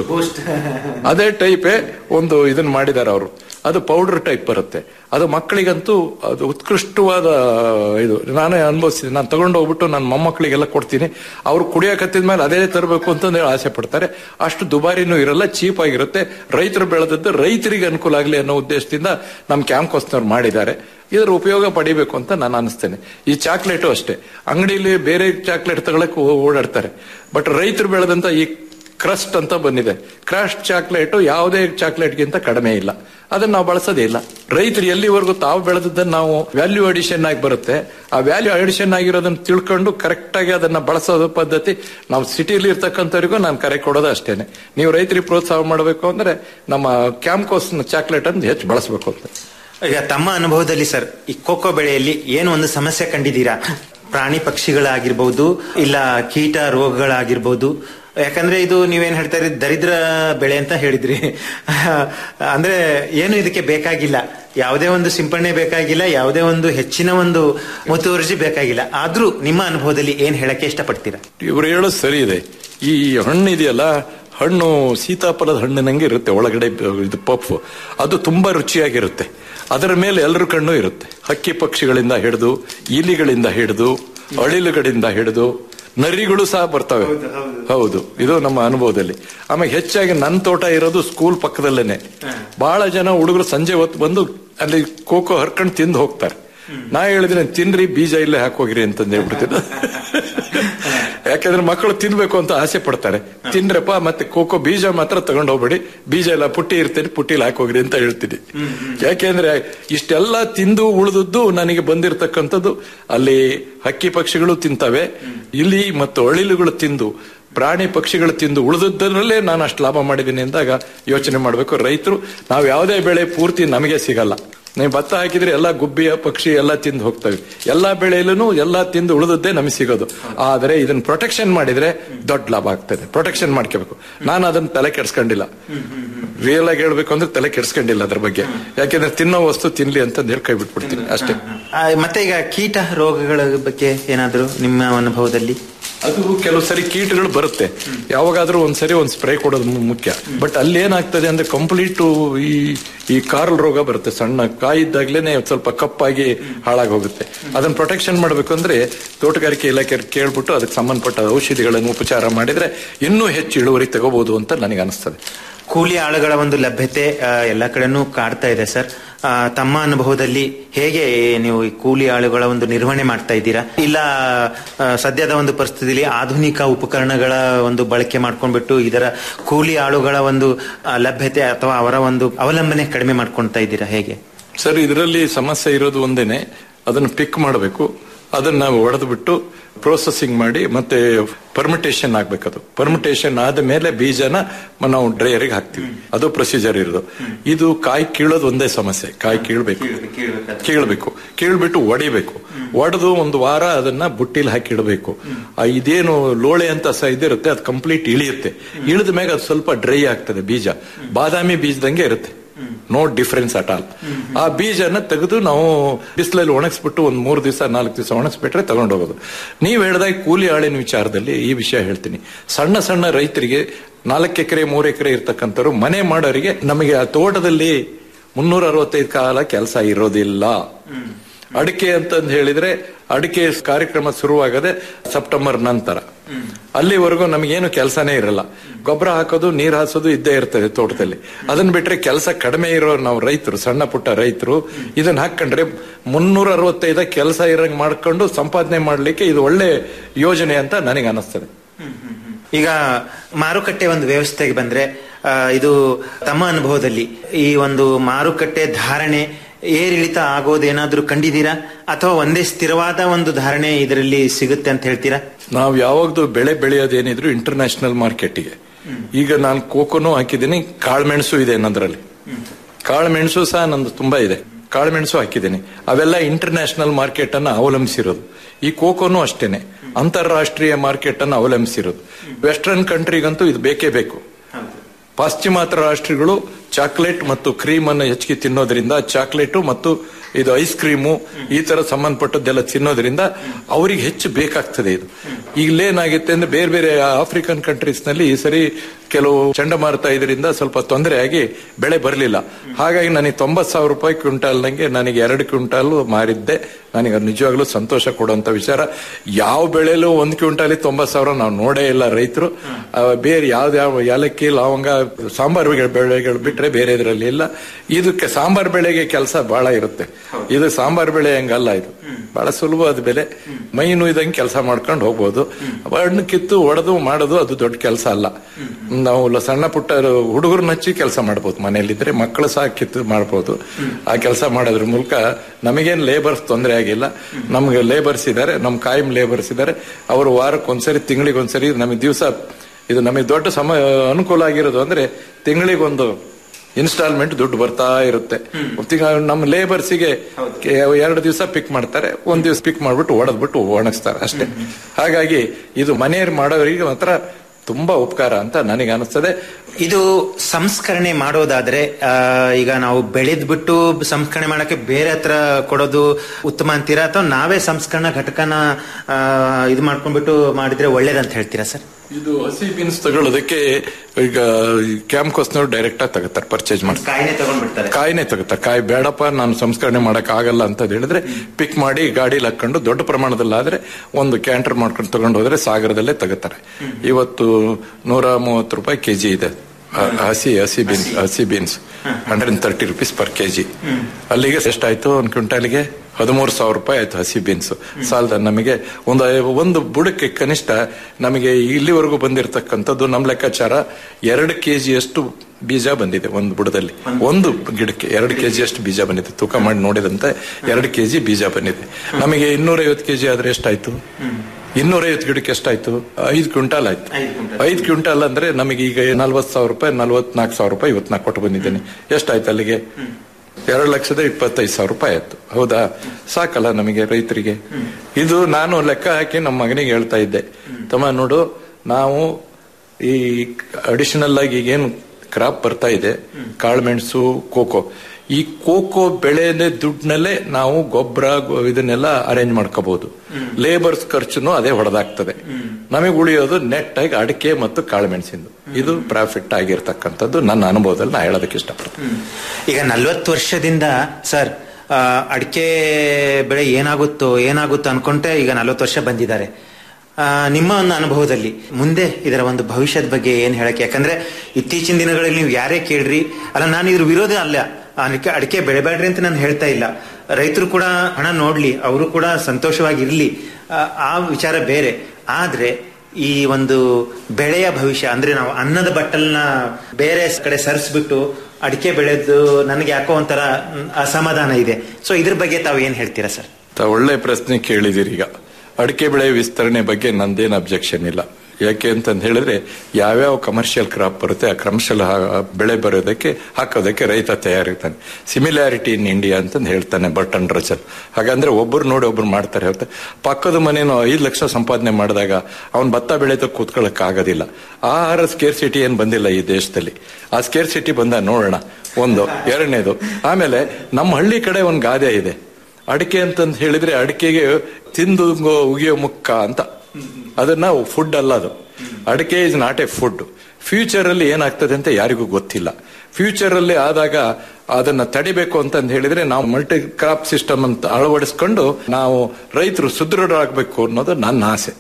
ಅದೇ ಟೈಪೇ ಒಂದು ಇದನ್ನ ಮಾಡಿದ್ದಾರೆ ಅವರು ಅದು ಪೌಡರ್ ಟೈಪ್ ಬರುತ್ತೆ ಅದು ಮಕ್ಕಳಿಗಂತೂ ಅದು ಉತ್ಕೃಷ್ಟವಾದ ಇದು ನಾನೇ ಅನುಭವಿಸಿದೆ ನಾನು ತಗೊಂಡು ಹೋಗ್ಬಿಟ್ಟು ನನ್ನ ಮೊಮ್ಮಕ್ಕಳಿಗೆಲ್ಲ ಕೊಡ್ತೀನಿ ಅವ್ರು ಕುಡಿಯಕತ್ತಿದ ಮೇಲೆ ಅದೇ ತರಬೇಕು ಅಂತಂದೇಳಿ ಆಸೆ ಪಡ್ತಾರೆ ಅಷ್ಟು ದುಬಾರಿನೂ ಇರಲ್ಲ ಚೀಪ್ ಆಗಿರುತ್ತೆ ರೈತರು ಬೆಳೆದದ್ದು ರೈತರಿಗೆ ಅನುಕೂಲ ಆಗಲಿ ಅನ್ನೋ ಉದ್ದೇಶದಿಂದ ನಮ್ಮ ಕ್ಯಾಂಪ್ಕೋಸ್ನವ್ರು ಮಾಡಿದ್ದಾರೆ ಇದರ ಉಪಯೋಗ ಪಡಿಬೇಕು ಅಂತ ನಾನು ಅನಿಸ್ತೇನೆ ಈ ಚಾಕ್ಲೇಟು ಅಷ್ಟೇ ಅಂಗಡಿಯಲ್ಲಿ ಬೇರೆ ಚಾಕ್ಲೇಟ್ ತಗೊಳಕ್ ಓಡಾಡ್ತಾರೆ ಬಟ್ ರೈತರು ಬೆಳೆದಂತ ಈ ಕ್ರಸ್ಟ್ ಅಂತ ಬಂದಿದೆ ಕ್ರಸ್ಟ್ ಚಾಕ್ಲೇಟ್ ಯಾವುದೇ ಚಾಕ್ಲೇಟ್ಗಿಂತ ಕಡಿಮೆ ಇಲ್ಲ ಅದನ್ನ ನಾವು ಬಳಸೋದೇ ಇಲ್ಲ ರೈತರು ಎಲ್ಲಿವರೆಗೂ ತಾವು ಬೆಳೆದದ್ದನ್ನ ನಾವು ವ್ಯಾಲ್ಯೂ ಅಡಿಷನ್ ಆಗಿ ಬರುತ್ತೆ ಆ ವ್ಯಾಲ್ಯೂ ಅಡಿಷನ್ ಆಗಿರೋದನ್ನ ತಿಳ್ಕೊಂಡು ಕರೆಕ್ಟ್ ಆಗಿ ಅದನ್ನ ಬಳಸೋದು ಪದ್ಧತಿ ನಾವು ಸಿಟಿಲಿ ಇರ್ತಕ್ಕಂಥವ್ರಿಗೂ ನಾನು ಕರೆ ಕೊಡೋದು ಅಷ್ಟೇನೆ ನೀವು ರೈತರಿಗೆ ಪ್ರೋತ್ಸಾಹ ಮಾಡಬೇಕು ಅಂದ್ರೆ ನಮ್ಮ ಕ್ಯಾಂಪ್ಕೋಸ್ ಚಾಕ್ಲೇಟ್ ಅನ್ನು ಹೆಚ್ಚು ಬಳಸಬೇಕು ಅಂತ ಈಗ ತಮ್ಮ ಅನುಭವದಲ್ಲಿ ಸರ್ ಈ ಕೋಕೋ ಬೆಳೆಯಲ್ಲಿ ಏನು ಒಂದು ಸಮಸ್ಯೆ ಕಂಡಿದ್ದೀರಾ ಪ್ರಾಣಿ ಪಕ್ಷಿಗಳಾಗಿರ್ಬಹುದು ಇಲ್ಲ ಕೀಟ ರೋಗಗಳಾಗಿರ್ಬಹುದು ಯಾಕಂದ್ರೆ ಇದು ನೀವೇನ್ ಹೇಳ್ತಾ ಇದ್ರಿ ದರಿದ್ರ ಬೆಳೆ ಅಂತ ಹೇಳಿದ್ರಿ ಅಂದ್ರೆ ಏನು ಇದಕ್ಕೆ ಬೇಕಾಗಿಲ್ಲ ಯಾವುದೇ ಒಂದು ಸಿಂಪಡಣೆ ಬೇಕಾಗಿಲ್ಲ ಯಾವುದೇ ಒಂದು ಹೆಚ್ಚಿನ ಒಂದು ಮುತುವರ್ಜಿ ಬೇಕಾಗಿಲ್ಲ ಆದ್ರೂ ನಿಮ್ಮ ಅನುಭವದಲ್ಲಿ ಏನ್ ಹೇಳಕ್ಕೆ ಇಷ್ಟಪಡ್ತೀರಾ ಇವ್ರು ಹೇಳೋದು ಸರಿ ಇದೆ ಈ ಹಣ್ಣು ಇದೆಯಲ್ಲ ಹಣ್ಣು ಸೀತಾಫಲದ ಹಣ್ಣಿನಂಗೆ ಇರುತ್ತೆ ಒಳಗಡೆ ಇದು ಪಫ್ ಅದು ತುಂಬಾ ರುಚಿಯಾಗಿರುತ್ತೆ ಅದರ ಮೇಲೆ ಎಲ್ಲರ ಕಣ್ಣು ಇರುತ್ತೆ ಹಕ್ಕಿ ಪಕ್ಷಿಗಳಿಂದ ಹಿಡಿದು ಇಲಿಗಳಿಂದ ಹಿಡಿದು ಅಳಿಲುಗಳಿಂದ ಹಿಡಿದು ನರಿಗಳು ಸಹ ಬರ್ತವೆ ಹೌದು ಇದು ನಮ್ಮ ಅನುಭವದಲ್ಲಿ ಆಮೇಲೆ ಹೆಚ್ಚಾಗಿ ನನ್ನ ತೋಟ ಇರೋದು ಸ್ಕೂಲ್ ಪಕ್ಕದಲ್ಲೇನೆ ಬಹಳ ಜನ ಹುಡುಗರು ಸಂಜೆ ಹೊತ್ತು ಬಂದು ಅಲ್ಲಿ ಕೋಕೋ ಹರ್ಕೊಂಡು ತಿಂದು ಹೋಗ್ತಾರೆ ನಾ ಹೇಳಿದ್ರೆ ತಿನ್ರಿ ಬೀಜ ಇಲ್ಲೇ ಹಾಕೋಗಿರಿ ಅಂತಂದು ಹೇಳ್ಬಿಡ್ತೀನಿ ಯಾಕಂದ್ರೆ ಮಕ್ಕಳು ತಿನ್ಬೇಕು ಅಂತ ಆಸೆ ಪಡ್ತಾರೆ ತಿನ್ರಪ್ಪ ಮತ್ತೆ ಕೋಕೋ ಬೀಜ ಮಾತ್ರ ತಗೊಂಡ್ ಹೋಗ್ಬೇಡಿ ಬೀಜ ಎಲ್ಲ ಪುಟ್ಟಿ ಇರ್ತೇನೆ ಪುಟ್ಟಿಲಿ ಹಾಕೋಗ್ರಿ ಅಂತ ಹೇಳ್ತೀನಿ ಯಾಕೆಂದ್ರೆ ಇಷ್ಟೆಲ್ಲ ತಿಂದು ಉಳಿದದ್ದು ನನಗೆ ಬಂದಿರತಕ್ಕಂಥದ್ದು ಅಲ್ಲಿ ಹಕ್ಕಿ ಪಕ್ಷಿಗಳು ತಿಂತವೆ ಇಲಿ ಮತ್ತು ಅಳಿಲುಗಳು ತಿಂದು ಪ್ರಾಣಿ ಪಕ್ಷಿಗಳು ತಿಂದು ಉಳಿದದ್ದರಲ್ಲೇ ನಾನು ಅಷ್ಟು ಲಾಭ ಮಾಡಿದ್ದೀನಿ ಅಂದಾಗ ಯೋಚನೆ ಮಾಡಬೇಕು ರೈತರು ನಾವು ಯಾವುದೇ ಬೆಳೆ ಪೂರ್ತಿ ನಮಗೆ ಸಿಗಲ್ಲ ನೀವು ಭತ್ತ ಹಾಕಿದ್ರೆ ಎಲ್ಲ ಗುಬ್ಬಿಯ ಪಕ್ಷಿ ಎಲ್ಲ ತಿಂದು ಹೋಗ್ತವೆ ಎಲ್ಲಾ ಬೆಳೆಯಲ್ಲೂ ಎಲ್ಲಾ ತಿಂದು ಉಳಿದದ್ದೇ ನಮಗೆ ಸಿಗೋದು ಆದ್ರೆ ಇದನ್ನ ಪ್ರೊಟೆಕ್ಷನ್ ಮಾಡಿದ್ರೆ ದೊಡ್ಡ ಲಾಭ ಆಗ್ತದೆ ಪ್ರೊಟೆಕ್ಷನ್ ಮಾಡ್ಕೋಬೇಕು ನಾನು ಅದನ್ನ ತಲೆ ಕೆಡ್ಸ್ಕೊಂಡಿಲ್ಲ ರಿಯಲ್ ಆಗಿ ಹೇಳ್ಬೇಕು ಅಂದ್ರೆ ತಲೆ ಕೆಡ್ಸ್ಕೊಂಡಿಲ್ಲ ಅದ್ರ ಬಗ್ಗೆ ಯಾಕೆಂದ್ರೆ ತಿನ್ನೋ ವಸ್ತು ತಿನ್ಲಿ ಅಂತ ಹೇಳಿ ಕೈ ಬಿಟ್ಬಿಡ್ತೀನಿ ಅಷ್ಟೇ ಆ, ಮತ್ತೆ ಈಗ ಕೀಟ ರೋಗಗಳ ಬಗ್ಗೆ ಏನಾದ್ರು ನಿಮ್ಮ ಅನುಭವದಲ್ಲಿ ಅದು ಕೆಲವು ಸರಿ ಕೀಟಗಳು ಬರುತ್ತೆ ಯಾವಾಗಾದ್ರೂ ಒಂದ್ಸರಿ ಒಂದ್ ಸ್ಪ್ರೇ ಕೊಡೋದು ಮು- ಮುಖ್ಯ ಬಟ್ ಅಲ್ಲಿ ಏನಾಗ್ತದೆ ಅಂದ್ರೆ ಕಂಪ್ಲೀಟ್ ಈ ಈ ಕಾರ್ಲ್ ರೋಗ ಬರುತ್ತೆ ಸಣ್ಣ ಕಾಯಿ ಇದ್ದಾಗ್ಲೇನೆ ಸ್ವಲ್ಪ ಕಪ್ಪಾಗಿ ಹಾಳಾಗಿ ಹೋಗುತ್ತೆ ಅದನ್ನ ಪ್ರೊಟೆಕ್ಷನ್ ಮಾಡ್ಬೇಕು ಅಂದ್ರೆ ತೋಟಗಾರಿಕೆ ಇಲಾಖೆ ಕೇಳ್ಬಿಟ್ಟು ಅದಕ್ಕೆ ಸಂಬಂಧಪಟ್ಟ ಔಷಧಿಗಳನ್ನು ಉಪಚಾರ ಮಾಡಿದ್ರೆ ಇನ್ನೂ ಹೆಚ್ಚು ಇಳುವರಿ ತಗೋಬಹುದು ಅಂತ ನನಗೆ ಅನಿಸ್ತದೆ ಕೂಲಿ ಆಳುಗಳ ಒಂದು ಲಭ್ಯತೆ ಆ, ಎಲ್ಲ ಕಡೆನೂ ಕಾಡ್ತಾ ಇದೆ ಸರ್ ಆ, ತಮ್ಮ ಅನುಭವದಲ್ಲಿ ಹೇಗೆ ನೀವು ಈ ಕೂಲಿ ಆಳುಗಳ ಒಂದು ನಿರ್ವಹಣೆ ಮಾಡ್ತಾ ಇದ್ದೀರಾ ಇಲ್ಲ ಆ, ಸದ್ಯದ ಒಂದು ಪರಿಸ್ಥಿತಿಯಲ್ಲಿ ಆಧುನಿಕ ಉಪಕರಣಗಳ ಒಂದು ಬಳಕೆ ಮಾಡ್ಕೊಂಡ್ಬಿಟ್ಟು ಇದರ ಕೂಲಿ ಆಳುಗಳ ಒಂದು ಆ, ಲಭ್ಯತೆ ಅಥವಾ ಅವರ ಒಂದು ಅವಲಂಬನೆ ಕಡಿಮೆ ಮಾಡ್ಕೊಳ್ತಾ ಇದ್ದೀರಾ ಹೇಗೆ ಸರ್ ಇದರಲ್ಲಿ ಸಮಸ್ಯೆ ಇರೋದು ಒಂದೇನೆ ಅದನ್ನು ಪಿಕ್ ಮಾಡಬೇಕು ಅದನ್ನ ಒಡೆದು ಬಿಟ್ಟು ಪ್ರೋಸೆಸಿಂಗ್ ಮಾಡಿ ಮತ್ತೆ ಪರ್ಮಿಟೇಷನ್ ಆಗ್ಬೇಕದು ಪರ್ಮಿಟೇಷನ್ ಆದ ಮೇಲೆ ಬೀಜನ ನಾವು ಡ್ರೈಯರ್ಗೆ ಹಾಕ್ತಿವಿ ಅದು ಪ್ರೊಸೀಜರ್ ಇರೋದು ಇದು ಕಾಯಿ ಕೀಳೋದು ಒಂದೇ ಸಮಸ್ಯೆ ಕಾಯಿ ಕೀಳ್ಬೇಕು ಕೀಳ್ಬೇಕು ಕೀಳ್ಬಿಟ್ಟು ಒಡಿಬೇಕು ಒಡೆದು ಒಂದು ವಾರ ಅದನ್ನ ಬುಟ್ಟಿಲಿ ಹಾಕಿಡಬೇಕು ಆ ಇದೇನು ಲೋಳೆ ಅಂತ ಸಹ ಇದಿರುತ್ತೆ ಅದು ಕಂಪ್ಲೀಟ್ ಇಳಿಯುತ್ತೆ ಇಳಿದ ಮೇಲೆ ಅದು ಸ್ವಲ್ಪ ಡ್ರೈ ಆಗ್ತದೆ ಬೀಜ ಬಾದಾಮಿ ಬೀಜದಂಗೆ ಇರುತ್ತೆ ನೋ ಡಿಫರೆನ್ಸ್ ಅಟ್ ಆಲ್ ಆ ಬೀಜನ ತೆಗೆದು ನಾವು ಬಿಸಿಲಲ್ಲಿ ಒಣಗಿಸ್ಬಿಟ್ಟು ಒಂದ್ ಮೂರು ದಿವಸ ನಾಲ್ಕು ದಿವಸ ಒಣಗಿಸ್ಬಿಟ್ರೆ ತಗೊಂಡೋಗೋದು ನೀವು ಹೇಳ್ದಾಗ ಕೂಲಿ ಆಳಿನ ವಿಚಾರದಲ್ಲಿ ಈ ವಿಷಯ ಹೇಳ್ತೀನಿ ಸಣ್ಣ ಸಣ್ಣ ರೈತರಿಗೆ ನಾಲ್ಕು ಎಕರೆ ಮೂರು ಎಕರೆ ಇರ್ತಕ್ಕಂಥವ್ರು ಮನೆ ಮಾಡೋರಿಗೆ ನಮಗೆ ಆ ತೋಟದಲ್ಲಿ ಮುನ್ನೂರ ಅರವತ್ತೈದು ಕಾಲ ಕೆಲಸ ಇರೋದಿಲ್ಲ ಅಡಿಕೆ ಅಂತಂದು ಹೇಳಿದ್ರೆ ಅಡಿಕೆ ಕಾರ್ಯಕ್ರಮ ಶುರುವಾಗದೆ ಸೆಪ್ಟೆಂಬರ್ ನಂತರ ಅಲ್ಲಿವರೆಗೂ ನಮಗೇನು ಕೆಲಸನೇ ಇರಲ್ಲ ಗೊಬ್ಬರ ಹಾಕೋದು ನೀರ್ ಹಾಸೋದು ಇದ್ದೇ ಇರ್ತದೆ ತೋಟದಲ್ಲಿ ಅದನ್ನ ಬಿಟ್ರೆ ಕೆಲಸ ಕಡಿಮೆ ಇರೋ ನಾವು ರೈತರು ಸಣ್ಣ ಪುಟ್ಟ ರೈತರು ಇದನ್ನ ಹಾಕೊಂಡ್ರೆ ಮುನ್ನೂರ ಅರವತ್ತೈದ ಕೆಲಸ ಇರಂಗ್ ಮಾಡ್ಕೊಂಡು ಸಂಪಾದನೆ ಮಾಡ್ಲಿಕ್ಕೆ ಇದು ಒಳ್ಳೆ ಯೋಜನೆ ಅಂತ ನನಗೆ ಅನಿಸ್ತದೆ ಈಗ ಮಾರುಕಟ್ಟೆ ಒಂದು ವ್ಯವಸ್ಥೆಗೆ ಬಂದ್ರೆ ಆ, ಇದು ತಮ್ಮ ಅನುಭವದಲ್ಲಿ ಈ ಒಂದು ಮಾರುಕಟ್ಟೆ ಧಾರಣೆ ಏರಿಳಿತ ಆಗೋದೇನಾದ್ರೂ ಕಂಡಿದ್ದೀರಾ ಅಥವಾ ಒಂದೇ ಸ್ಥಿರವಾದ ಒಂದು ಧಾರಣೆ ಇದರಲ್ಲಿ ಸಿಗುತ್ತೆ ಅಂತ ಹೇಳ್ತೀರಾ ನಾವು ಯಾವಾಗ್ದು ಬೆಳೆ ಬೆಳೆಯೋದೇನಿದ್ರು ಇಂಟರ್ನ್ಯಾಷನಲ್ ಮಾರ್ಕೆಟಿಗೆ ಈಗ ನಾನು ಕೋಕೋನು ಹಾಕಿದ್ದೀನಿ ಕಾಳುಮೆಣಸು ಇದೆ ನನ್ನಲ್ಲಿ ಕಾಳುಮೆಣಸು ಸಹ ನಂದು ತುಂಬಾ ಇದೆ ಕಾಳುಮೆಣಸು ಹಾಕಿದ್ದೀನಿ ಅವೆಲ್ಲ ಇಂಟರ್ನ್ಯಾಷನಲ್ ಮಾರ್ಕೆಟ್ ಅನ್ನ ಅವಲಂಬಿಸಿರೋದು ಈ ಕೋಕೋನು ಅಷ್ಟೇನೆ ಅಂತಾರಾಷ್ಟ್ರೀಯ ಮಾರ್ಕೆಟ್ ಅನ್ನು ಅವಲಂಬಿಸಿರೋದು ವೆಸ್ಟರ್ನ್ ಕಂಟ್ರಿಗಂತೂ ಇದು ಬೇಕೇ ಬೇಕು ಪಾಶ್ಚಿಮಾತ್ಯ ರಾಷ್ಟ್ರಗಳು ಚಾಕ್ಲೇಟ್ ಮತ್ತು ಕ್ರೀಮ್ ಅನ್ನು ಹೆಚ್ಚಿಗೆ ತಿನ್ನೋದ್ರಿಂದ ಚಾಕ್ಲೇಟು ಮತ್ತು ಇದು ಐಸ್ ಕ್ರೀಮು ಈ ತರ ಸಂಬಂಧಪಟ್ಟದ್ದೆಲ್ಲ ತಿನ್ನೋದ್ರಿಂದ ಅವರಿಗೆ ಹೆಚ್ಚು ಬೇಕಾಗ್ತದೆ ಇದು ಈಗಲೇನಾಗುತ್ತೆ ಅಂದ್ರೆ ಬೇರೆ ಬೇರೆ ಆಫ್ರಿಕನ್ ಕಂಟ್ರೀಸ್ ನಲ್ಲಿ ಈ ಸರಿ ಕೆಲವು ಚಂಡಮಾರುತ ಇದರಿಂದ ಸ್ವಲ್ಪ ತೊಂದರೆ ಆಗಿ ಬೆಳೆ ಬರಲಿಲ್ಲ ಹಾಗಾಗಿ ನನಗೆ ತೊಂಬತ್ ಸಾವಿರ ರೂಪಾಯಿ ಕ್ವಿಂಟಾಲ್ ನಂಗೆ ನನಗೆ ಎರಡು ಕ್ವಿಂಟಾಲ್ ಮಾರಿದ್ದೆ ನನಗೆ ಅದು ನಿಜವಾಗ್ಲೂ ಸಂತೋಷ ಕೊಡುವಂತ ವಿಚಾರ ಯಾವ ಬೆಳೆಲೂ ಒಂದು ಕ್ವಿಂಟಾಲಿ ತೊಂಬತ್ ಸಾವಿರ ನಾವು ನೋಡೇ ಇಲ್ಲ ರೈತರು ಬೇರೆ ಯಾವ್ದು ಯಾವ ಏಲಕ್ಕಿ ಲವಂಗ ಸಾಂಬಾರ್ ಬೆಳೆಗಳು ಬಿಟ್ರೆ ಬೇರೆ ಇದರಲ್ಲಿ ಇಲ್ಲ ಇದಕ್ಕೆ ಸಾಂಬಾರ್ ಬೆಳೆಗೆ ಕೆಲಸ ಬಹಳ ಇರುತ್ತೆ ಇದು ಸಾಂಬಾರ್ ಬೆಳೆ ಹಂಗಲ್ಲ ಇದು ಬಹಳ ಸುಲಭವಾದ ಬೆಲೆ ಮೈ ನುಯ್ದಂಗೆ ಕೆಲಸ ಮಾಡ್ಕೊಂಡು ಹೋಗ್ಬೋದು ಹಣ್ಣು ಕಿತ್ತು ಒಡೆದು ಮಾಡೋದು ಅದು ದೊಡ್ಡ ಕೆಲಸ ಅಲ್ಲ ನಾವು ಲ- ಸಣ್ಣ ಪುಟ್ಟ ಹುಡುಗರನ್ನ ಹಚ್ಚಿ ಕೆಲಸ ಮಾಡ್ಬೋದು ಮನೆಯಲ್ಲಿದ್ರೆ ಮಕ್ಕಳು ಸಹ ಕಿತ್ತು ಮಾಡ್ಬೋದು ಆ ಕೆಲಸ ಮಾಡೋದ್ರ ಮೂಲಕ ನಮಗೇನು ಲೇಬರ್ಸ್ ತೊಂದರೆ ಆಗಿಲ್ಲ ನಮ್ಗೆ ಲೇಬರ್ಸ್ ಇದ್ದಾರೆ ನಮ್ ಕಾಯಂ ಲೇಬರ್ಸ್ ಇದ್ದಾರೆ ಅವರು ವಾರಕ್ಕೊಂದ್ಸರಿ ತಿಂಗಳಿಗೊಂದ್ಸರಿ ನಮಗೆ ದಿವಸ ಇದು ನಮಗೆ ದೊಡ್ಡ ಸಮ ಅನುಕೂಲ ಆಗಿರೋದು ಅಂದ್ರೆ ತಿಂಗಳಿಗೊಂದು ಇನ್ಸ್ಟಾಲ್ಮೆಂಟ್ ದುಡ್ಡು ಬರ್ತಾ ಇರುತ್ತೆ ತಿಂಗ- ನಮ್ಮ ಲೇಬರ್ಸಿಗೆ ಎರಡು ದಿವಸ ಪಿಕ್ ಮಾಡ್ತಾರೆ ಒಂದ್ ದಿವಸ ಪಿಕ್ ಮಾಡ್ಬಿಟ್ಟು ಒಡೆದ್ಬಿಟ್ಟು ಒಣಗಿಸ್ತಾರೆ ಅಷ್ಟೇ ಹಾಗಾಗಿ ಇದು ಮನೆಯವ್ರು ಮಾಡೋರಿಗೆ ಮಾತ್ರ ತುಂಬಾ ಉಪಕಾರ ಅಂತ ನನಗೆ ಅನಿಸ್ತದೆ ಇದು ಸಂಸ್ಕರಣೆ ಮಾಡೋದಾದ್ರೆ ಆ, ಈಗ ನಾವು ಬೆಳೆದ್ಬಿಟ್ಟು ಸಂಸ್ಕರಣೆ ಮಾಡಕ್ಕೆ ಬೇರೆ ಹತ್ರ ಕೊಡೋದು ಉತ್ತಮ ಅಂತೀರಾ ಅಥವಾ ನಾವೇ ಸಂಸ್ಕರಣಾ ಘಟಕನ ಆ, ಇದು ಮಾಡ್ಕೊಂಡ್ಬಿಟ್ಟು ಮಾಡಿದ್ರೆ ಒಳ್ಳೇದಂತ ಹೇಳ್ತೀರಾ ಸರ್ ಇದು ಹಸಿ ಬೀನ್ಸ್ ತಗೊಳ್ಳೋದಕ್ಕೆ ಈಗ ಕ್ಯಾಂಪ್ಕೋಸ್ನವ್ರು ಡೈರೆಕ್ಟ್ ಆಗಿ ತಗೋತಾರೆ ಪರ್ಚೇಸ್ ಮಾಡ್ತಾರೆ ಕಾಯಿನೇ ತಗೊಂಡ್ಬಿಡ್ತಾರೆ ಕಾಯಿನೇ ತಗೋತಾರೆ ಕಾಯಿ ಬೇಡಪ್ಪ ನಾನು ಸಂಸ್ಕರಣೆ ಮಾಡಕ್ ಆಗಲ್ಲ ಅಂತ ಹೇಳಿದ್ರೆ ಪಿಕ್ ಮಾಡಿ ಗಾಡಿಲಿ ಹಾಕೊಂಡು ದೊಡ್ಡ ಪ್ರಮಾಣದಲ್ಲಿ ಆದ್ರೆ ಒಂದು ಕ್ಯಾಂಟರ್ ಮಾಡ್ಕೊಂಡು ತಗೊಂಡು ಹೋದ್ರೆ ಸಾಗರದಲ್ಲೇ ತಗೋತಾರೆ ಇವತ್ತು ನೂರ ಮೂವತ್ತು ರೂಪಾಯಿ ಕೆಜಿ ಇದೆ ಹ- ಹಸಿ ಹಸಿ ಬೀನ್ಸ್ ಹಸಿ beans hundred and thirty rupees per KG ಅಲ್ಲಿಗೆ ಎಷ್ಟಾಯ್ತು ಒಂದು ಕ್ವಿಂಟಾಲಿಗೆ ಹದಿಮೂರು ಸಾವಿರ ರೂಪಾಯಿ ಆಯ್ತು ಹಸಿ ಬೀನ್ಸ್ ಸಾಲದ ನಮಗೆ ಒಂದು ಒಂದು ಬುಡಕ್ಕೆ ಕನಿಷ್ಠ ನಮಗೆ ಇಲ್ಲಿವರೆಗೂ ಬಂದಿರತಕ್ಕಂಥದ್ದು ನಮ್ಮ ಲೆಕ್ಕಾಚಾರ ಎರಡು ಕೆಜಿ ಅಷ್ಟು ಬೀಜ ಬಂದಿದೆ ಒಂದು ಬುಡದಲ್ಲಿ ಒಂದು ಗಿಡಕ್ಕೆ ಎರಡು ಕೆಜಿ ಅಷ್ಟು ಬೀಜ ಬಂದಿದೆ ತೂಕ ಮಾಡಿ ನೋಡಿದಂತೆ ಎರಡು ಕೆಜಿ ಬೀಜ ಬಂದಿದೆ ನಮಗೆ ಇನ್ನೂರೈವತ್ತು ಕೆಜಿ ಆದ್ರೆ ಎಷ್ಟಾಯ್ತು ಇನ್ನೂರೈವತ್ತು ಗಿಡಕ್ಕೆ ಎಷ್ಟಾಯ್ತು ಐದು ಕ್ವಿಂಟಾಲ್ ಆಯ್ತು ಐದು ಕ್ವಿಂಟಾಲ್ ಅಂದ್ರೆ ನಮಗೆ ಈಗ ನಲ್ವತ್ತು ಸಾವಿರ ರೂಪಾಯಿ ನಲ್ವತ್ನಾಲ್ಕು ಸಾವಿರ ರೂಪಾಯಿ ಇವತ್ತು ನಾ ಕೊಟ್ಟು ಬಂದಿದ್ದೇನೆ ಎಷ್ಟಾಯ್ತು ಅಲ್ಲಿಗೆ ಎರಡು ಲಕ್ಷದ ಇಪ್ಪತ್ತೈದು ಸಾವಿರ ರೂಪಾಯಿ ಆಯ್ತು ಹೌದಾ ಸಾಕಲ್ಲ ನಮಗೆ ರೈತರಿಗೆ ಇದು ನಾನು ಲೆಕ್ಕ ಹಾಕಿ ನಮ್ಮ ಮಗನಿಗೆ ಹೇಳ್ತಾ ಇದ್ದೆ ತಮ್ಮ ನೋಡು ನಾವು ಈ ಅಡಿಷನಲ್ ಆಗಿ ಈಗೇನು ಕ್ರಾಪ್ ಬರ್ತಾ ಇದೆ ಕಾಳುಮೆಣಸು ಕೋಕೋ ಈ ಕೋಕೋ ಬೆಳೆನೇ ದುಡ್ಡನ್ನಲ್ಲೇ ನಾವು ಗೊಬ್ಬರ ಇದನ್ನೆಲ್ಲ ಅರೇಂಜ್ ಮಾಡ್ಕೋಬಹುದು ಲೇಬರ್ಸ್ ಖರ್ಚುನು ಅದೇ ಹೊಡೆದಾಗ್ತದೆ ನಮಗೆ ಉಳಿಯೋದು ನೆಟ್ ಆಗಿ ಅಡಿಕೆ ಮತ್ತು ಕಾಳುಮೆಣಸಿಂದು ಇದು ಪ್ರಾಫಿಟ್ ಆಗಿರ್ತಕ್ಕಂಥದ್ದು ನನ್ನ ಅನುಭವದಲ್ಲಿ ನಾ ಹೇಳೋದಕ್ಕೆ ಇಷ್ಟಪಡ್ತೀನಿ ಈಗ ನಲ್ವತ್ತು ವರ್ಷದಿಂದ ಸರ್ ಆ, ಅಡಿಕೆ ಬೆಳೆ ಏನಾಗುತ್ತೋ ಏನಾಗುತ್ತೋ ಅನ್ಕೊಂಡೆ ಈಗ ನಲ್ವತ್ತು ವರ್ಷ ಬಂದಿದ್ದಾರೆ ಆ, ನಿಮ್ಮ ಒಂದು ಅನುಭವದಲ್ಲಿ ಮುಂದೆ ಇದರ ಒಂದು ಭವಿಷ್ಯದ ಬಗ್ಗೆ ಏನ್ ಹೇಳಕ್ಕೆ ಯಾಕಂದ್ರೆ ಇತ್ತೀಚಿನ ದಿನಗಳಲ್ಲಿ ನೀವು ಯಾರೇ ಕೇಳ್ರಿ ಅಲ್ಲ ನಾನು ಇದ್ರ ವಿರೋಧ ಅಲ್ಲ ಅಡಿಕೆ ಅಡಿಕೆ ಬೆಳೆಬೇಡ್ರಿ ಅಂತ ನಾನು ಹೇಳ್ತಾ ಇಲ್ಲ ರೈತರು ಕೂಡ ಹಣ ನೋಡ್ಲಿ ಅವರು ಕೂಡ ಸಂತೋಷವಾಗಿರ್ಲಿ ಆ, ಆ ವಿಚಾರ ಬೇರೆ ಆದ್ರೆ ಈ ಒಂದು ಬೆಳೆಯ ಭವಿಷ್ಯ ಅಂದ್ರೆ ನಾವು ಅನ್ನದ ಬಟ್ಟಲ್ನ ಬೇರೆ ಕಡೆ ಸರಿಸ್ಬಿಟ್ಟು ಅಡಿಕೆ ಬೆಳೆದು ನನಗೆ ಯಾಕೋ ಒಂಥರ ಮ್, ಅಸಮಾಧಾನ ಇದೆ ಸೊ ಇದ್ರ ಬಗ್ಗೆ ತಾವು ಏನ್ ಹೇಳ್ತೀರಾ ಸರ್ ತ- ಒಳ್ಳೆ ಪ್ರಶ್ನೆ ಕೇಳಿದಿರಿ ಈಗ ಅಡಿಕೆ ಬೆಳೆ ವಿಸ್ತರಣೆ ಬಗ್ಗೆ ನಂದೇನು ಅಬ್ಜೆಕ್ಷನ್ ಇಲ್ಲ ಯಾಕೆ ಅಂತಂದ್ ಹೇಳಿದ್ರೆ ಯಾವ್ಯಾವ ಕಮರ್ಷಿಯಲ್ ಕ್ರಾಪ್ ಬರುತ್ತೆ ಆ ಕಮರ್ಷಿಯಲ್ ಬೆಳೆ ಬರೋದಕ್ಕೆ ಹಾಕೋದಕ್ಕೆ ರೈತ ತಯಾರಿರ್ತಾನೆ ಸಿಮಿಲಾರಿಟಿ ಇನ್ ಇಂಡಿಯಾ ಅಂತಂದು ಹೇಳ್ತಾನೆ ಬರ್ಟನ್ ರಚಲ್ ಹಾಗಂದ್ರೆ ಒಬ್ಬರು ನೋಡಿ ಒಬ್ರು ಮಾಡ್ತಾರೆ ಹೊರತು ಪಕ್ಕದ ಮನೇನು ಐದು ಲಕ್ಷ ಸಂಪಾದನೆ ಮಾಡಿದಾಗ ಅವ್ನ್ ಭತ್ತ ಬೆಳೆತ ಕೂತ್ಕೊಳ್ಳಕ್ ಆಗೋದಿಲ್ಲ ಆಹಾರ ಸ್ಕೇರ್ ಸಿಟಿ ಏನ್ ಬಂದಿಲ್ಲ ಈ ದೇಶದಲ್ಲಿ ಆ ಸ್ಕೇರ್ ಸಿಟಿ ಬಂದ ನೋಡೋಣ ಒಂದು ಎರಡನೇದು ಆಮೇಲೆ ನಮ್ಮ ಹಳ್ಳಿ ಕಡೆ ಒಂದು ಗಾದೆ ಇದೆ ಅಡಿಕೆ ಅಂತಂದ್ ಹೇಳಿದ್ರೆ ಅಡಿಕೆಗೆ ತಿಂದು ಉಗಿಯೋ ಮುಕ್ಕ ಅಂತ ಅದನ್ನ ಫುಡ್ ಅಲ್ಲ ಅದು ಅಡಿಕೆ is not a food future ಅಲ್ಲಿ ಏನಾಗ್ತದೆ ಅಂತ ಯಾರಿಗೂ ಗೊತ್ತಿಲ್ಲ ಫ್ಯೂಚರ್ ಅಲ್ಲಿ ಆದಾಗ ಅದನ್ನ ತಡಿಬೇಕು ಅಂತಂದ್ ಹೇಳಿದ್ರೆ ನಾವು ಮಲ್ಟಿ ಕ್ರಾಪ್ ಸಿಸ್ಟಮ್ ಅಂತ ಅಳವಡಿಸ್ಕೊಂಡು ನಾವು ರೈತರು ಸುದೃಢರಾಗಬೇಕು ಅನ್ನೋದು ನನ್ನ ಆಸೆ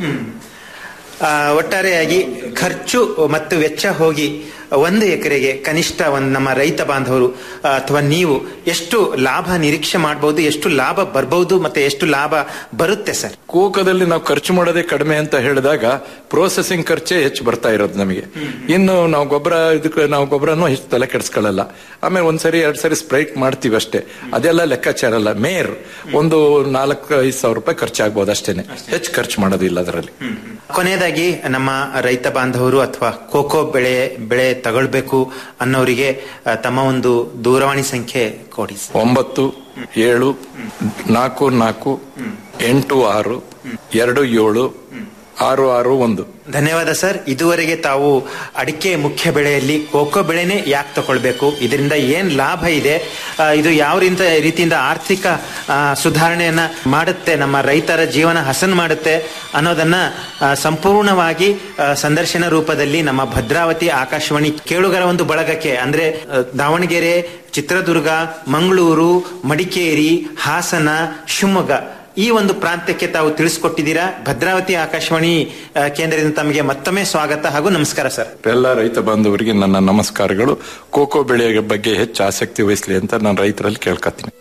ಆ, ಒಟ್ಟಾರೆಯಾಗಿ ಖರ್ಚು ಮತ್ತು ವೆಚ್ಚ ಹೋಗಿ ಒಂದು ಎಕರೆಗೆ ಕನಿಷ್ಠ ಒಂದು ನಮ್ಮ ರೈತ ಬಾಂಧವರು ಆ, ಅಥವಾ ನೀವು ಎಷ್ಟು ಲಾಭ ನಿರೀಕ್ಷೆ ಮಾಡಬಹುದು ಎಷ್ಟು ಲಾಭ ಬರ್ಬಹುದು ಮತ್ತೆ ಎಷ್ಟು ಲಾಭ ಬರುತ್ತೆ ಸರ್ ಕೋಕದಲ್ಲಿ ನಾವು ಖರ್ಚು ಮಾಡೋದೇ ಕಡಿಮೆ ಅಂತ ಹೇಳಿದಾಗ ಪ್ರೋಸೆಸಿಂಗ್ ಖರ್ಚೇ ಹೆಚ್ಚು ಬರ್ತಾ ಇರೋದು ನಮಗೆ ಇನ್ನು ನಾವು ಗೊಬ್ಬರ ಇದಕ್ಕೆ ನಾವು ಗೊಬ್ಬರನೂ ಹೆಚ್ಚು ತಲೆ ಕೆಡಿಸ್ಕೊಳ್ಳಲ್ಲ ಆಮೇಲೆ ಒಂದ್ಸರಿ ಎರಡ್ ಸರಿ ಸ್ಪ್ರೈಟ್ ಮಾಡ್ತೀವಿ ಅಷ್ಟೇ ಅದೆಲ್ಲ ಲೆಕ್ಕಾಚಾರ ಅಲ್ಲ ಮೇರ್ ಒಂದು ನಾಲ್ಕು ಐದು ಸಾವಿರ ರೂಪಾಯಿ ಖರ್ಚಾಗ್ಬೋದು ಅಷ್ಟೇನೆ ಹೆಚ್ಚು ಖರ್ಚು ಮಾಡೋದಿಲ್ಲ ಅದರಲ್ಲಿ ಕೊನೆಯದಾಗಿ ನಮ್ಮ ರೈತ ಬಾಂಧವರು ಅಥವಾ ಕೋಕೋ ಬೆಳೆ ಬೆಳೆ ತಗೊಳ್ಬೇಕು ಅನ್ನೋರಿಗೆ ಆ, ತಮ್ಮ ಒಂದು ದೂರವಾಣಿ ಸಂಖ್ಯೆ ಕೊಡಿ ಸರ್. ಒಂಬತ್ತು ಏಳು ನಾಲ್ಕು ನಾಲ್ಕು ಎಂಟು ಆರು ಎರಡು ಏಳು ಆರು ಆರು ಒಂದು ಧನ್ಯವಾದ ಸರ್ ಇದುವರೆಗೆ ತಾವು ಅಡಿಕೆ ಮುಖ್ಯ ಬೆಳೆಯಲ್ಲಿ ಕೋಕೋ ಬೆಳೆನೇ ಯಾಕೆ ತಗೊಳ್ಬೇಕು ಇದರಿಂದ ಏನ್ ಲಾಭ ಇದೆ ಆ, ಇದು ಯಾವ ರೀತಿ ರೀತಿಯಿಂದ ಆರ್ಥಿಕ ಆ, ಸುಧಾರಣೆಯನ್ನ ಮಾಡುತ್ತೆ ನಮ್ಮ ರೈತರ ಜೀವನ ಹಸನ್ ಮಾಡುತ್ತೆ ಅನ್ನೋದನ್ನ ಆ, ಸಂಪೂರ್ಣವಾಗಿ ಆ, ಸಂದರ್ಶನ ರೂಪದಲ್ಲಿ ನಮ್ಮ ಭದ್ರಾವತಿ ಆಕಾಶವಾಣಿ ಕೇಳುಗರ ಒಂದು ಬಳಗಕ್ಕೆ ಅಂದ್ರೆ ಆ, ದಾವಣಗೆರೆ ಚಿತ್ರದುರ್ಗ ಮಂಗಳೂರು ಮಡಿಕೇರಿ ಹಾಸನ ಶಿವಮೊಗ್ಗ ಈ ಒಂದು ಪ್ರಾಂತ್ಯಕ್ಕೆ ತಾವು ತಿಳಿಸ್ಕೊಟ್ಟಿದ್ದೀರಾ ಭದ್ರಾವತಿ ಆಕಾಶವಾಣಿ ಆ, ಕೇಂದ್ರದಿಂದ ತಮಗೆ ಮತ್ತೊಮ್ಮೆ ಸ್ವಾಗತ ಹಾಗೂ ನಮಸ್ಕಾರ ಸರ್ ಎಲ್ಲ ರೈತ ಬಾಂಧವರಿಗೆ ನನ್ನ ನಮಸ್ಕಾರಗಳು ಕೋಕೋ ಬೆಳೆಯ ಬಗ್ಗೆ ಹೆಚ್ಚು ಆಸಕ್ತಿ ವಹಿಸಲಿ ಅಂತ ನಾನು ರೈತರಲ್ಲಿ ಕೇಳ್ಕೊತೀನಿ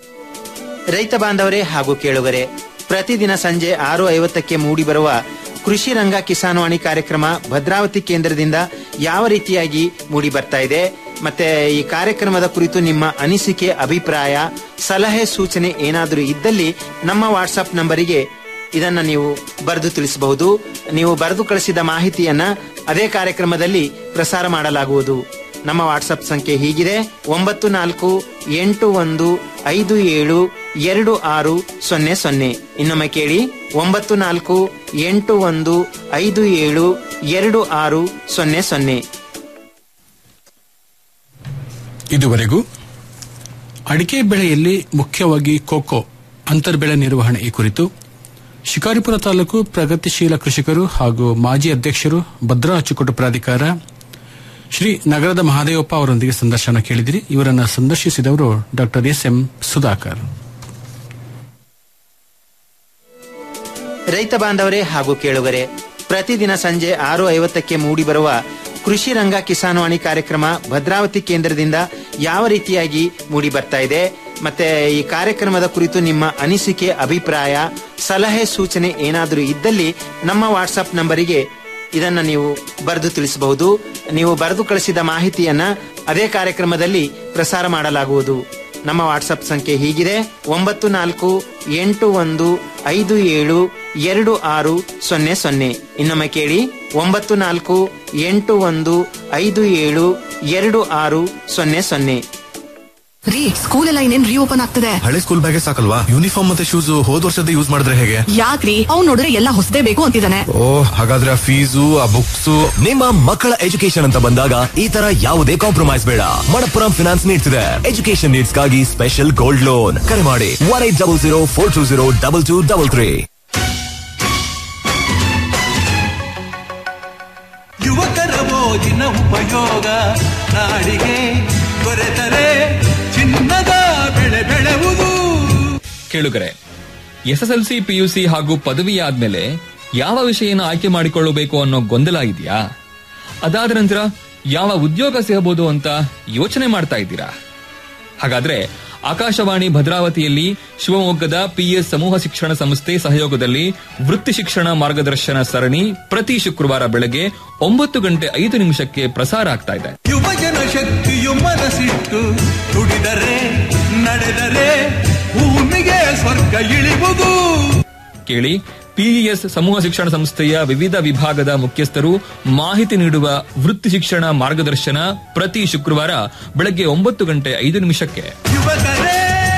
ರೈತ ಬಾಂಧವರೇ ಹಾಗೂ ಕೇಳುಗರೆ ಪ್ರತಿದಿನ ಸಂಜೆ ಆರು ಐವತ್ತಕ್ಕೆ ಮೂಡಿ ಬರುವ ಕೃಷಿ ರಂಗ ಕಿಸಾನ್ವಾಣಿ ಕಾರ್ಯಕ್ರಮ ಭದ್ರಾವತಿ ಕೇಂದ್ರದಿಂದ ಯಾವ ರೀತಿಯಾಗಿ ಮೂಡಿ ಬರ್ತಾ ಇದೆ ಮತ್ತೆ ಈ ಕಾರ್ಯಕ್ರಮದ ಕುರಿತು ನಿಮ್ಮ ಅನಿಸಿಕೆ ಅಭಿಪ್ರಾಯ ಸಲಹೆ ಸೂಚನೆ ಏನಾದರೂ ಇದ್ದಲ್ಲಿ ನಮ್ಮ ವಾಟ್ಸ್ಆಪ್ ನಂಬರಿಗೆ ಇದನ್ನ ನೀವು ಬರೆದು ತಿಳಿಸಬಹುದು ನೀವು ಬರೆದು ಕಳಿಸಿದ ಮಾಹಿತಿಯನ್ನ ಅದೇ ಕಾರ್ಯಕ್ರಮದಲ್ಲಿ ಪ್ರಸಾರ ಮಾಡಲಾಗುವುದು ನಮ್ಮ ವಾಟ್ಸಪ್ ಸಂಖ್ಯೆ ಹೀಗಿದೆ ಒಂಬತ್ತು ನಾಲ್ಕು ಎಂಟು ಒಂದು ಐದು ಏಳು ಎರಡು ಆರು ಸೊನ್ನೆ ಸೊನ್ನೆ ಇನ್ನೊಮ್ಮೆ ಕೇಳಿ ಒಂಬತ್ತು ನಾಲ್ಕು ಎಂಟು ಒಂದು ಐದು ಏಳು ಎರಡು ಆರು ಸೊನ್ನೆ ಸೊನ್ನೆ ಇದುವರೆಗೂ ಅಡಿಕೆ ಬೆಳೆಯಲ್ಲಿ ಮುಖ್ಯವಾಗಿ ಕೋಕೋ ಅಂತರ್ಬೆಳೆ ನಿರ್ವಹಣೆ ಈ ಕುರಿತು ಶಿಕಾರಿಪುರ ತಾಲೂಕು ಪ್ರಗತಿಶೀಲ ಕೃಷಿಕರು ಹಾಗೂ ಮಾಜಿ ಅಧ್ಯಕ್ಷರು ಭದ್ರಾ ಅಚ್ಚುಕಟ್ಟು ಪ್ರಾಧಿಕಾರ ಶ್ರೀ ನಗರದ ಮಹಾದೇವಪ್ಪ ಅವರೊಂದಿಗೆ ಸಂದರ್ಶನ ಕೇಳಿದಿರಿ ಇವರನ್ನು ಸಂದರ್ಶಿಸಿದವರು ಡಾಕ್ಟರ್ ಎಸ್ ಎಂ ಸುಧಾಕರ್ ರೈತ ಬಾಂಧವರೇ ಹಾಗೂ ಕೇಳುಗರೆ ಪ್ರತಿದಿನ ಸಂಜೆ ಆರು ಐವತ್ತಕ್ಕೆ ಮೂಡಿ ಬರುವ ಕೃಷಿ ರಂಗ ಕಿಸಾನ್ವಾಣಿ ಕಾರ್ಯಕ್ರಮ ಭದ್ರಾವತಿ ಕೇಂದ್ರದಿಂದ ಯಾವ ರೀತಿಯಾಗಿ ಮೂಡಿ ಬರ್ತಾ ಇದೆ ಮತ್ತೆ ಈ ಕಾರ್ಯಕ್ರಮದ ಕುರಿತು ನಿಮ್ಮ ಅನಿಸಿಕೆ ಅಭಿಪ್ರಾಯ ಸಲಹೆ ಸೂಚನೆ ಏನಾದರೂ ಇದ್ದಲ್ಲಿ ನಮ್ಮ ವಾಟ್ಸಪ್ ನಂಬರಿಗೆ ಇದನ್ನ ನೀವು ಬರೆದು ತಿಳಿಸಬಹುದು ನೀವು ಬರೆದು ಕಳಿಸಿದ ಮಾಹಿತಿಯನ್ನ ಅದೇ ಕಾರ್ಯಕ್ರಮದಲ್ಲಿ ಪ್ರಸಾರ ಮಾಡಲಾಗುವುದು ನಮ್ಮ ವಾಟ್ಸಪ್ ಸಂಖ್ಯೆ ಹೀಗಿದೆ ಒಂಬತ್ತು ನಾಲ್ಕು ಎಂಟು ಒಂದು ಐದು ಏಳು ಎರಡು ಆರು ಸೊನ್ನೆ ಸೊನ್ನೆ ಇನ್ನೊಮ್ಮೆ ಕೇಳಿ ಒಂಬತ್ತು ನಾಲ್ಕು ಎಂಟು ಒಂದು ಐದು ಏಳು ಎರಡು ಆರು ಸೊನ್ನೆ ಸೊನ್ನೆ ರೀ ಸ್ಕೂಲ್ ಎಲ್ಲ ಇನ್ನೇನ್ ರೀಓಪನ್ ಆಗ್ತದೆ ಹಳೆ ಸ್ಕೂಲ್ ಬ್ಯಾಗೆ ಸಾಕಲ್ವಾ ಯೂನಿಫಾರ್ಮ್ ಮತ್ತೆ ಶೂಸ್ ಹೋದ್ ವರ್ಷದ ಯೂಸ್ ಮಾಡಿದ್ರೆ ಹೇಗೆ ಯಾಕ್ರಿ ಅವ್ನ್ ನೋಡಿದ್ರೆ ಎಲ್ಲ ಹೊಸದೇ ಬೇಕು ಅಂತಿದ್ದಾನೆ ಓ ಹಾಗಾದ್ರೆ ಆ ಫೀಸು ಆ ಬುಕ್ಸ್ ನಿಮ್ಮ ಮಕ್ಕಳ ಎಜುಕೇಶನ್ ಅಂತ ಬಂದಾಗ ಈ ತರ ಯಾವುದೇ ಕಾಂಪ್ರಮೈಸ್ ಬೇಡ ಮಣಪ್ಪುರಂ ಫಿನಾನ್ಸ್ ನೀಡ್ತಿದೆ ಎಜುಕೇಶನ್ ನೀಡ್ಸ್ ಗಾಗಿ ಸ್ಪೆಷಲ್ ಗೋಲ್ಡ್ ಲೋನ್ ಕರೆ ಮಾಡಿ one eight double zero four two zero double two double three ಯುವಕರ ಮೋಜಿನ ಉಪಯೋಗ ನಾಡಿಗೆ ದೊರೆತರೆ ಚಿನ್ನದ ಬೆಳೆ ಬೆಳೆಯುವುದು ಕೇಳುಗರೆ ಎಸ್ಎಸ್ಎಲ್ಸಿ ಪಿಯುಸಿ ಹಾಗೂ ಪದವಿ ಆದ್ಮೇಲೆ ಯಾವ ವಿಷಯನ ಆಯ್ಕೆ ಮಾಡಿಕೊಳ್ಳಬೇಕು ಅನ್ನೋ ಗೊಂದಲ ಇದೆಯಾ ಅದಾದ ನಂತರ ಯಾವ ಉದ್ಯೋಗ ಸಿಗಬಹುದು ಅಂತ ಯೋಚನೆ ಮಾಡ್ತಾ ಇದ್ದೀರಾ ಹಾಗಾದ್ರೆ ಆಕಾಶವಾಣಿ ಭದ್ರಾವತಿಯಲ್ಲಿ ಶಿವಮೊಗ್ಗದ ಪಿಎಸ್ ಸಮೂಹ ಶಿಕ್ಷಣ ಸಂಸ್ಥೆ ಸಹಯೋಗದಲ್ಲಿ ವೃತ್ತಿ ಶಿಕ್ಷಣ ಮಾರ್ಗದರ್ಶನ ಸರಣಿ ಪ್ರತಿ ಶುಕ್ರವಾರ ಬೆಳಗ್ಗೆ ಒಂಬತ್ತು ಗಂಟೆ ಐದು ನಿಮಿಷಕ್ಕೆ ಪ್ರಸಾರ ಆಗ್ತಾ ಇದೆ ಯುವಜನ ಶಕ್ತಿಯು ಮನಸ್ಸಿಟ್ಟು ದುಡಿದರೆ ನಡೆದರೆ ಭೂಮಿಗೆ ಸ್ವರ್ಗ ಇಳಿವುದು ಕೇಳಿ ಪಿಇಎಸ್ ಸಮೂಹ ಶಿಕ್ಷಣ ಸಂಸ್ಥೆಯ ವಿವಿಧ ವಿಭಾಗದ ಮುಖ್ಯಸ್ಥರು ಮಾಹಿತಿ ನೀಡುವ ವೃತ್ತಿ ಶಿಕ್ಷಣ ಮಾರ್ಗದರ್ಶನ ಪ್ರತಿ ಶುಕ್ರವಾರ ಬೆಳಗ್ಗೆ ಒಂಬತ್ತು ಗಂಟೆ ಐದು ನಿಮಿಷಕ್ಕೆ ಯುವಕರೇ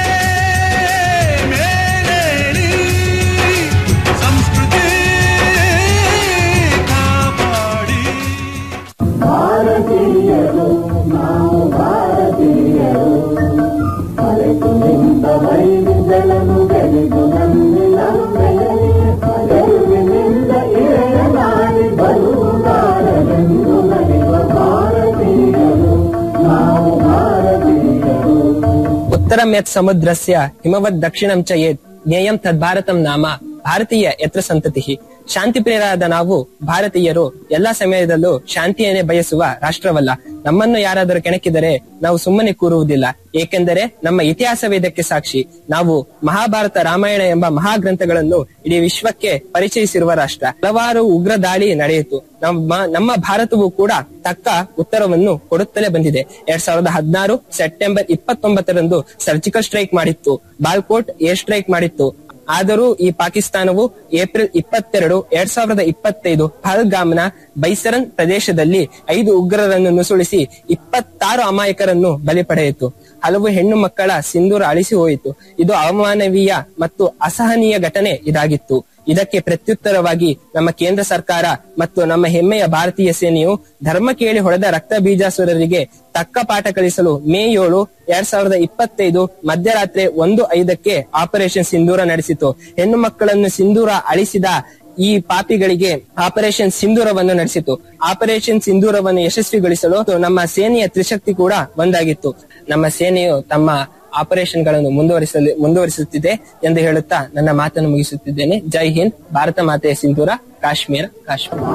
ಮೇಲೇಳಿ ಸಂಸ್ಕೃತಿ ಕಾಪಾಡಿ उत्तरं यत् समुद्रस्य हिमवत् दक्षिणं च यत् ಜ್ಞೇಯಂ ತದ್ಭಾರತಂ ನಾಮ ಭಾರತೀಯ ಯತ್ರ ಸಂತತಿಃ ಶಾಂತಿ ಪ್ರಿಯರಾದ ನಾವು ಭಾರತೀಯರು ಎಲ್ಲಾ ಸಮಯದಲ್ಲೂ ಶಾಂತಿಯನ್ನೇ ಬಯಸುವ ರಾಷ್ಟ್ರವಲ್ಲ ನಮ್ಮನ್ನು ಯಾರಾದರೂ ಕೆಣಕಿದರೆ ನಾವು ಸುಮ್ಮನೆ ಕೂರುವುದಿಲ್ಲ ಏಕೆಂದರೆ ನಮ್ಮ ಇತಿಹಾಸವೇ ಇದಕ್ಕೆ ಸಾಕ್ಷಿ ನಾವು ಮಹಾಭಾರತ ರಾಮಾಯಣ ಎಂಬ ಮಹಾಗ್ರಂಥಗಳನ್ನು ಇಡೀ ವಿಶ್ವಕ್ಕೆ ಪರಿಚಯಿಸಿರುವ ರಾಷ್ಟ್ರ ಹಲವಾರು ಉಗ್ರ ದಾಳಿ ನಡೆಯಿತು ನಮ್ಮ ನಮ್ಮ ಭಾರತವು ಕೂಡ ತಕ್ಕ ಉತ್ತರವನ್ನು ಕೊಡುತ್ತಲೇ ಬಂದಿದೆ ಎರಡ್ ಸಾವಿರದ ಹದಿನಾರು ಸೆಪ್ಟೆಂಬರ್ ಇಪ್ಪತ್ತೊಂಬತ್ತರಂದು ಸರ್ಜಿಕಲ್ ಸ್ಟ್ರೈಕ್ ಮಾಡಿತ್ತು ಬಾಲ್ಕೋಟ್ ಏರ್ ಸ್ಟ್ರೈಕ್ ಮಾಡಿತ್ತು ಆದರೂ ಈ ಪಾಕಿಸ್ತಾನವು ಏಪ್ರಿಲ್ ಇಪ್ಪತ್ತೆರಡು ಎರಡ್ ಸಾವಿರದ ಇಪ್ಪತ್ತೈದು ಪಹಲ್ಗಾಮ್ನ ಬೈಸರನ್ ಪ್ರದೇಶದಲ್ಲಿ ಐದು ಉಗ್ರರನ್ನು ನುಸುಳಿಸಿ ಇಪ್ಪತ್ತಾರು ಅಮಾಯಕರನ್ನು ಬಲಿ ಪಡೆಯಿತು ಹಲವು ಹೆಣ್ಣು ಮಕ್ಕಳ ಸಿಂಧೂರ ಅಳಿಸಿ ಹೋಯಿತು ಇದು ಅಮಾನವೀಯ ಮತ್ತು ಅಸಹನೀಯ ಘಟನೆ ಇದಾಗಿತ್ತು ಇದಕ್ಕೆ ಪ್ರತ್ಯುತ್ತರವಾಗಿ ನಮ್ಮ ಕೇಂದ್ರ ಸರ್ಕಾರ ಮತ್ತು ನಮ್ಮ ಹೆಮ್ಮೆಯ ಭಾರತೀಯ ಸೇನೆಯು ಧರ್ಮ ಕೇಳಿ ಹೊಡೆದ ರಕ್ತ ಬೀಜಾಸುರರಿಗೆ ತಕ್ಕ ಪಾಠ ಕಲಿಸಲು ಮೇ ಏಳು ಎರಡ್ ಸಾವಿರದ ಇಪ್ಪತ್ತೈದು ಮಧ್ಯರಾತ್ರಿ ಒಂದು ಐದಕ್ಕೆ ಆಪರೇಷನ್ ಸಿಂಧೂರ ನಡೆಸಿತು ಹೆಣ್ಣು ಮಕ್ಕಳನ್ನು ಸಿಂಧೂರ ಅಳಿಸಿದ ಈ ಪಾಪಿಗಳಿಗೆ ಆಪರೇಷನ್ ಸಿಂಧೂರವನ್ನು ನಡೆಸಿತು ಆಪರೇಷನ್ ಸಿಂಧೂರವನ್ನು ಯಶಸ್ವಿಗೊಳಿಸಲು ನಮ್ಮ ಸೇನೆಯ ತ್ರಿಶಕ್ತಿ ಕೂಡ ಒಂದಾಗಿತ್ತು ನಮ್ಮ ಸೇನೆಯು ತಮ್ಮ ಆಪರೇಷನ್ ಗಳನ್ನು ಮುಂದುವರಿಸಲು ಮುಂದುವರಿಸುತ್ತಿದೆ ಎಂದು ಹೇಳುತ್ತಾ ನನ್ನ ಮಾತನ್ನು ಮುಗಿಸುತ್ತಿದ್ದೇನೆ ಜೈ ಹಿಂದ್ ಭಾರತ ಮಾತೆಯ ಸಿಂಧೂರ ಕಾಶ್ಮೀರ ಕಾಶ್ಮೀರ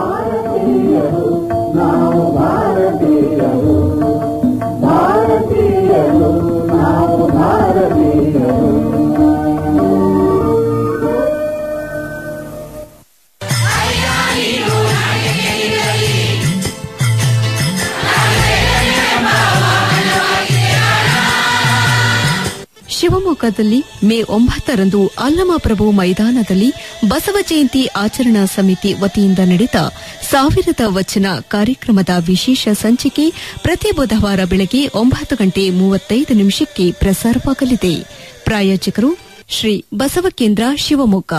ಶಿವಮೊಗ್ಗದಲ್ಲಿ ಮೇ ಒಂಬತ್ತರಂದು ಅಲ್ಲಮಪ್ರಭು ಮೈದಾನದಲ್ಲಿ ಬಸವ ಜಯಂತಿ ಆಚರಣಾ ಸಮಿತಿ ವತಿಯಿಂದ ನಡೆದ ಸಾವಿರದ ವಚನ ಕಾರ್ಯಕ್ರಮದ ವಿಶೇಷ ಸಂಚಿಕೆ ಪ್ರತಿ ಬುಧವಾರ ಬೆಳಗ್ಗೆ ಒಂಬತ್ತು ಗಂಟೆ ಮೂವತ್ತೈದು ನಿಮಿಷಕ್ಕೆ ಪ್ರಸಾರವಾಗಲಿದೆ ಪ್ರಾಯೋಜಕರು ಶ್ರೀ ಬಸವಕೇಂದ್ರ ಶಿವಮೊಗ್ಗ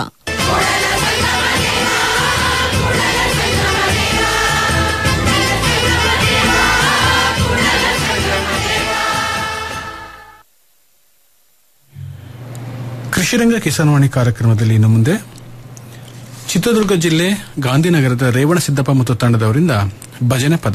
ಕೃಷಿರಂಗ ಕಿಸಾನ್ವಾಣಿ ಕಾರ್ಯಕ್ರಮದಲ್ಲಿ ಇನ್ನು ಮುಂದೆ ಚಿತ್ರದುರ್ಗ ಜಿಲ್ಲೆ ಗಾಂಧಿನಗರದ ರೇವಣಸಿದ್ದಪ್ಪ ಮತ್ತು ತಂಡದವರಿಂದ ಭಜನೆ ಪದ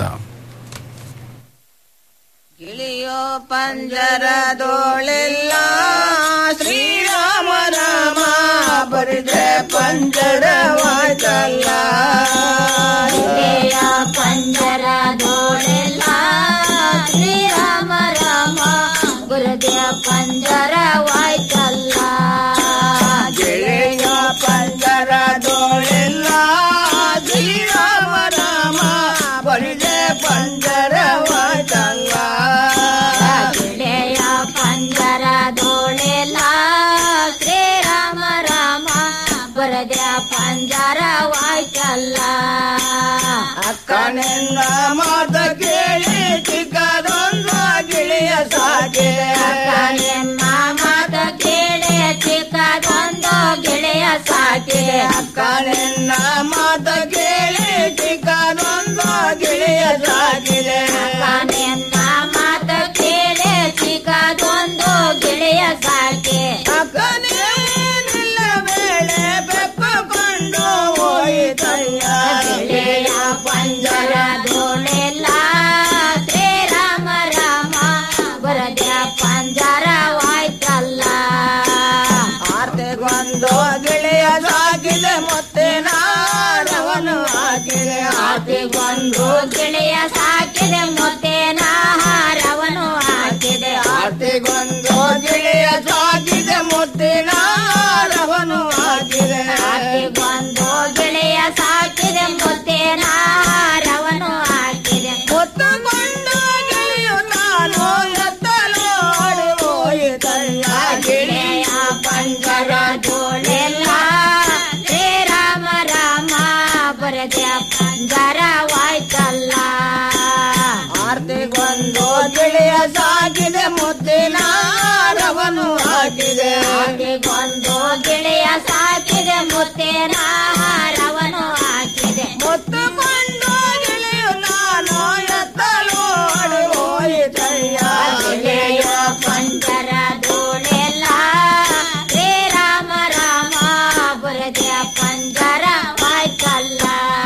ಗಿಳಿಯೋ ಪಂಜರದೋಳೆಲ್ಲ ಶ್ರೀರಾಮ ರಾಮ ಬರಿದೆ ಪಂಜರವಾಯ್ತಲ್ಲ ಗಿಳಿಯ ಪಂಜರದೋಳೆಲ್ಲ ಶ್ರೀರಾಮ ರಾಮ ಗುರುದೇವ ಪಂಜರವಾಯ್ತಲ್ಲ ಗಿಳಿಯ ಪಂಜರದೋಳೆಲ್ಲ ಶ್ರೀರಾಮ ರಾಮ ಬರಿದೆ ಪಂಜರವಾಯ್ತಲ್ಲ ಗಿಳೆಯ ಪಂಜರದೋಳೆಲ್ಲ ಶ್ರೀರಾಮ ರಾಮ ಬರದ ಪಂಜರವಾಯ್ತಲ್ಲ ಅಕ್ಕನಿಂದ ಮಾತ ಕೇಳಿ ಚಿಕ್ಕದೊಂದು ಗಿಳಿಯ ಸಾಕೆ ಅಕ್ಕನಿಂದ ಮಾತ ಕೇಳಿ ಚಿಕ್ಕದೊಂದು ಗಿಳಿಯ ಸಾಕೆ ಅಕ್ಕನಿಂದ ಮಾತ ಕೇಳಿ ಚಿಕ್ಕದೊಂದು ಗಿಳಿಯ ಸಾಕಿದೆ ಅಕ್ಕನಿಂದ ಮಾತ ಕೇಳಿ ಚಿಕ್ಕದೊಂದು ಗಿಳಿಯ ಸಾಕೆ ಅಕ್ಕನಿಲ್ಲ ವೇಳೆ ಬೆಪ್ಪಕೊಂಡು ಹೋಯಿತಯ್ಯ ಗಿಳಿಯ ಪಂಜರದೋಳೆಲ್ಲ ಶ್ರೀರಾಮ ರಾಮ ಬರದ ಪಂಜರವಾಯ್ತಲ್ಲ ಆರ್ತೆಗೊಂದು ಗಿಳಿಯ ಸಾಕಿದೆ ಮತ್ತೆ ನಾರವನು ಹಾಕಿದೆ ಆರ್ತೆಗೊಂದು ಗಿಳಿಯ ಸಾಕಿದೆ ಮತ್ತೆ ನಾರವನು ಹಾಕಿದೆ ಆರ್ತೆಗೊಂದು ಗಿಳಿಯ ಸಾಕಿದೆ ಮತ್ತೆ ನಾರವನು ಹಾಕಿದೆ ಆರ್ತೆಗೊಂದು ಗಿಳಿಯ ಸಾಕಿದೆ ಮತ್ತೆ ನಾರವನು ಹಾಕಿದೆ ಹೊತ್ತುಕೊಂಡು ಗಿಳಿಯು ನಾನು ಎತ್ತಲು ಹೋಯಿತಲ್ಲ ಗಿಳಿಯ ಪಂಜರ ಪಂಜರವಾಯ್ತಲ್ಲ ಆರ್ತಿಗೊಂದು ಗಿಳಿಯ ಸಾಕಿದೆ ಮುತ್ತಿನ ಹಾರವನ್ನು ಹಾಕಿದೆ ಆರ್ತಿಗೊಂದು ಗಿಳಿಯ ಸಾಕಿದೆ ಮುತ್ತಿನ ಹಾರವನ್ನು ಹಾಕಿದೆ ಮುತ್ತುಕೊಂಡು ಗಿಳಿಯು ನಾನು ಎತ್ತಲು ಹೋಯಿತಯ್ಯ ಗಿಳಿಯ ಪಂಜರ ಧೂಳೆಲ್ಲ ಶ್ರೀರಾಮ ರಾಮ ಬುರದೆ ಪಂಜರ ವಾಯ್ತಲ್ಲ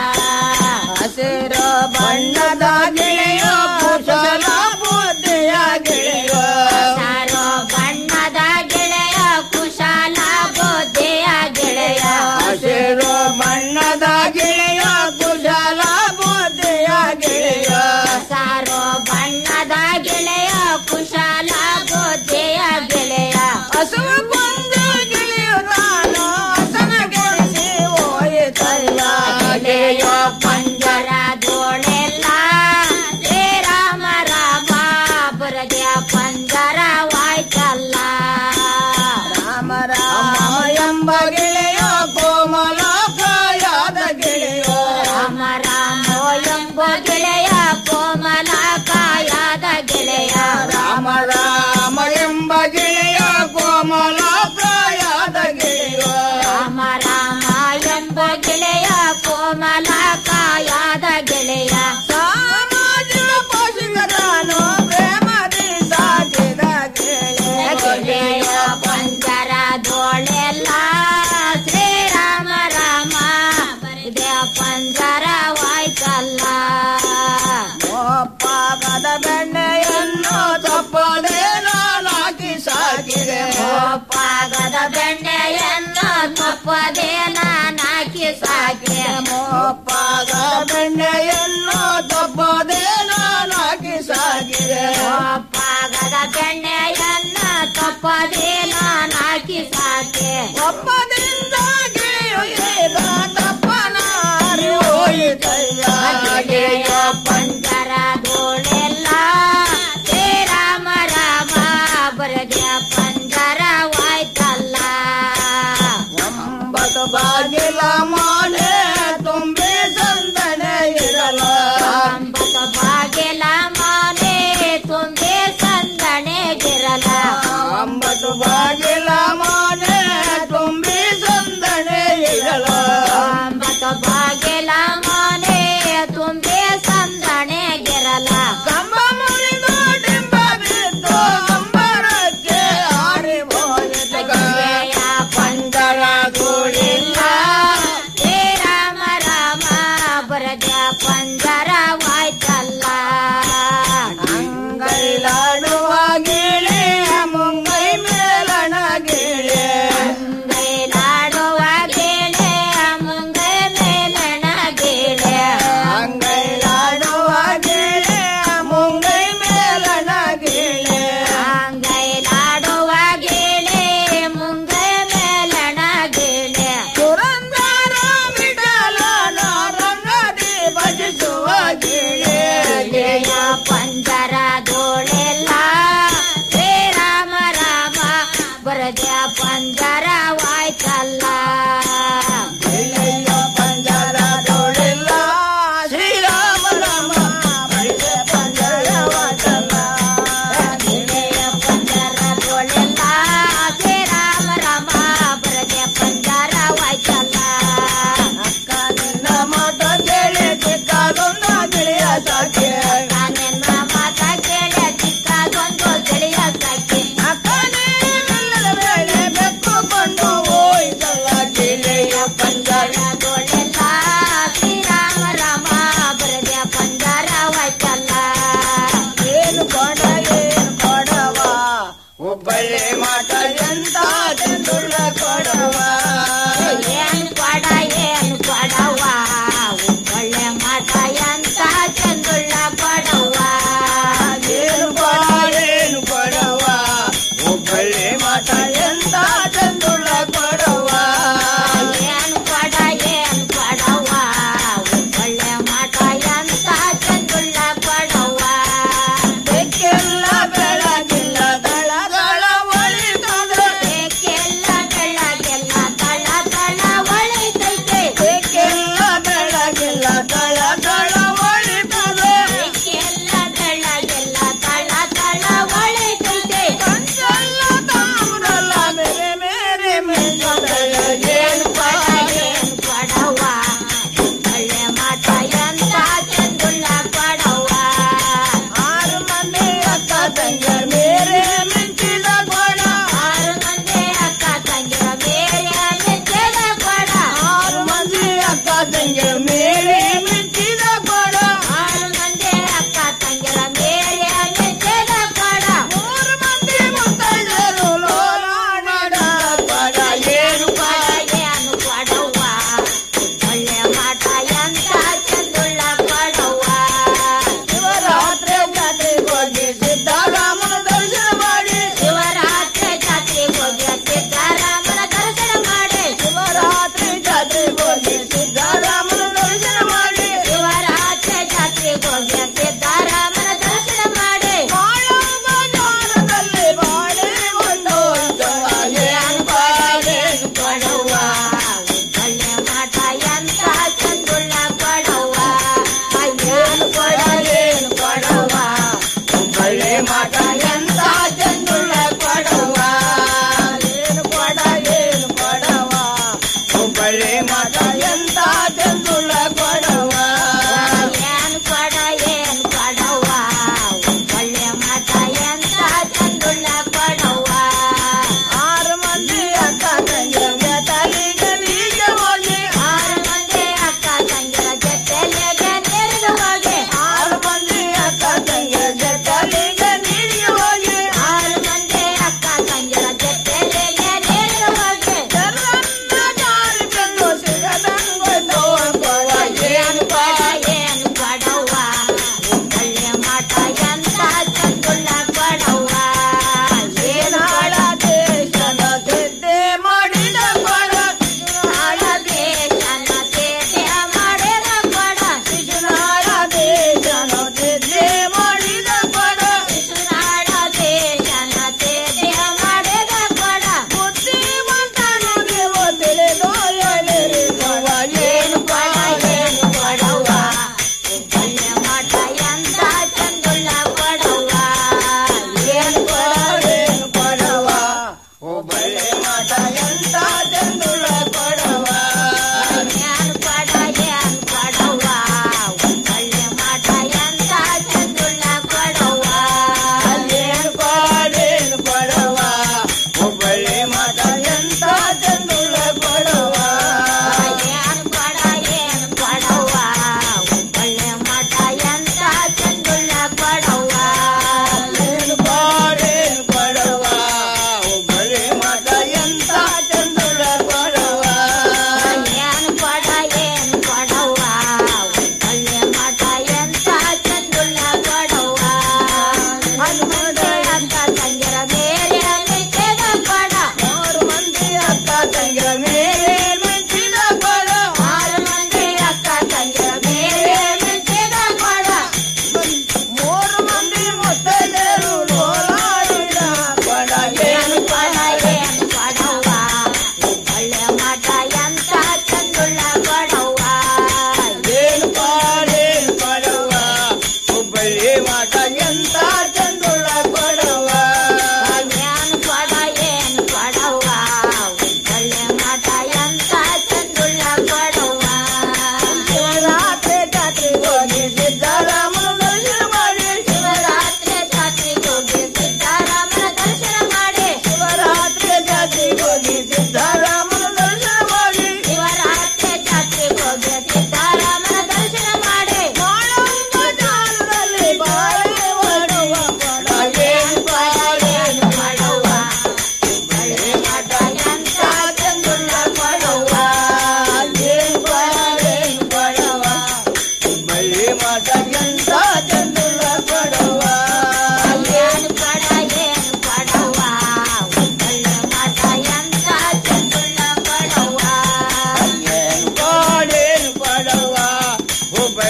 ಹಸಿರು ಬಣ್ಣದ ಗಿಳಿಯು ಕುಶಲ ಬುದ್ಧಿಯ ಗಿಳಿಯು ಹಸಿರು ಬಣ್ಣದ ಗೆಳೆಯ ಕುಶಲ ಬುದ್ಧಿಯ ಗೆಳೆಯ ಹಸಿರು ಬಣ್ಣದ ಗೆಳೆಯ ಕುಶಲ ಬುದ್ಧಿಯ ಗೆಳೆಯ ಹಸಾರು ಬಣ್ಣದ ಗೆಳೆಯ ಕುಶಲ ಬುದ್ಧಿಯ ಗೆಳೆಯ ಹಸುವು ಕೊಂದು ಗೆಳೆಯು ನಾನು ಹಸನ ಗೆಳಿಸಿ ಹೋಯಿತಲ್ಲ ಗೆಳೆಯ ಪಂಜರ ಧೋಳೆಲ್ಲ ಶ್ರೀರಾಮ ರಾಮ ಬರದೆ ಪಂಜರ ವಾಯ್ತಲ್ಲ ರಾಮ ರಾಮ ಎಂಬ ಗೆಳೆಯ ಕೋಮಲ ಕಾಯದ ಗೆಳೆಯ ರಾಮ ರಾಮ ಎಂಬ ಗೆಳೆಯ ಕೋಮಲ ಕಾಯದ ಗೆಳೆಯ ರಾಮ ರಾಮ ಎಂಬ ಗೆಳೆಯ ಕೋಮಲ ಕಾಯದ ಗೆಳೆಯ ರಾಮ ರಾಮ ಎಂಬ ಗೆಳೆಯ ಕೋಮಲ ಕಾಯದ ಗೆಳೆಯ ಸಾಮಾಜಿಕ ಪೋಷಕರನು ಪ್ರೇಮದಿ ಸಾಕಿದ ಗೆಳೆಯ ಗೆಳೆಯ ಪಂಜರ ಧೋಳೆಲ್ಲ ಶ್ರೀರಾಮ ರಾಮ ಇದೆ ಪಂಜರ ವಾಯ್ತಲ್ಲ ಒಪ್ಪಾಗದ ಬೆಣ್ಣೆಯನ್ನು ತಪ್ಪದೆ ನಾನಾಕಿ ಸಾಕಿದೆ ಒಪ್ಪಾಗದ ಬೆಣ್ಣೆಯನ್ನು ತಪ್ಪದೆ ನಾನಾಕಿ ಸಾಕಿದೆ ಒಪ್ಪಾಗ ಬೆಣ್ಣೆಯನ್ನು ತಪ್ಪದೆ ನಾನಾಕಿ ಸಾಕಿದೆ ಒಪ್ಪಾಗದ ಬೆಣ್ಣೆಯನ್ನು ತಪ್ಪದೆ ನಾನಾಕಿ ಸಾಕೆ ಒಪ್ಪದಿಂದ ಗೆಳೆಯು ಈಗ ತಪ್ಪನ ಹೋಯಿತಯ್ಯ ಗೆಳೆಯ ಪಂಜರ ಧೂಳೆಲ್ಲ ಶ್ರೀರಾಮ ರಾಮ ಬರದೆ ಪಂಜರ ವಾಯ್ತಲ್ಲ ಒಂಬತ್ತು ಬಾಗಿಲ ಮಾನೆ ತುಂಬಿ ಸಂದನೆ ಇರಲ ಒಂಬತ್ತು ಬಾಗಿಲ ಮಾನೆ ತುಂಬಿ ಸಂದನೆ ಗಿರಲ ಒಂಬತ್ತು ಬಾಗಿಲ ಮಾನೆ ತುಂಬಿ ಸಂದನೆ ಇರಲ ಒಂಬತ್ತು ಬಾಗಿಲ ಮಾನೆ ತುಂಬಿ ಸಂದನೆ ಗಿರಲ ಕಂಬ ಮುರಿದು ಡಿಂಬ ಬಿದ್ದು ಅಂಬರಕ್ಕೆ ಹಾರಿ ಹೋಯಿತು ಗೆಳೆಯ ಪಂಜರ ಗೂಡಿಲ್ಲ ಶ್ರೀರಾಮ ರಾಮ ಬರದ ಪಂಜರ ವಾಯ್ತಲ್ಲ ಅಂಗೈಲಾಡುವ ಗಿಳೆ ಮುಂಗೈ ಮೇಲಣ ಗಿಳೆ ಅಂಗೈಲಾಡುವ ಗಿಳೆ ಮುಂಗೈ ಮೇಲಣ ಗಿಳೆ ಅಂಗೈಲಾಡುವ ಗಿಳೆ ಮುಂಗೈ ಮೇಲಣ ಗಿಳೆ ಅಂಗೈಲಾಡುವ ಗಿಳೆ ಮುಂಗೈ ಮೇಲಣ ಗಿಳೆ ಪುರಂದರ ಬಿಡಲ ರಂಗದಿ ಭಜಿಸುವ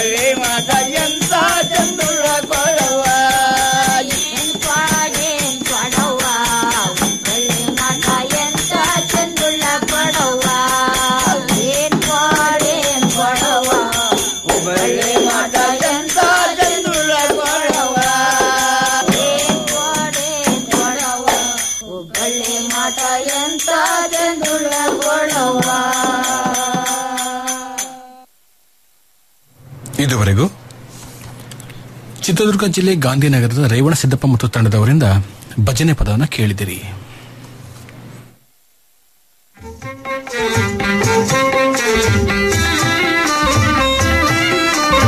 ಹುಬ್ಬಳ್ಳಿ ಮಾತ ಎಂತ ಚಂದುಳ್ಳ ಕೊಡವ ಪಾಡೇನ್ ಕೊಡವ್ವ ಹುಬ್ಬಳ್ಳಿ ಮಾತ ಎಂತ ಚಂದುಳ್ಳ ಕೊಡವ್ವ ಏನ್ ಪಾಡೇನ್ ಕೊಡವ್ವ ಹುಬ್ಬಳ್ಳಿ ಮಾತ ಎಂತ ಚಂದುಳ್ಳ ಕೊಡವ ಏನ್ ಪಾಡೇನ್ ಕೊಡವ್ವ ಹುಬ್ಬಳ್ಳಿ ಮಾತ ಎಂತ ಚಂದುಳ್ಳ ಕೊಡವ್ವ ಇದುವರೆಗೂ ಚಿತ್ರದುರ್ಗ ಜಿಲ್ಲೆ ಗಾಂಧಿನಗರದ ರೇವಣ ಸಿದ್ದಪ್ಪ ಮತ್ತು ತಂಡದವರಿಂದ ಭಜನೆ ಪದವನ್ನು ಕೇಳಿದಿರಿ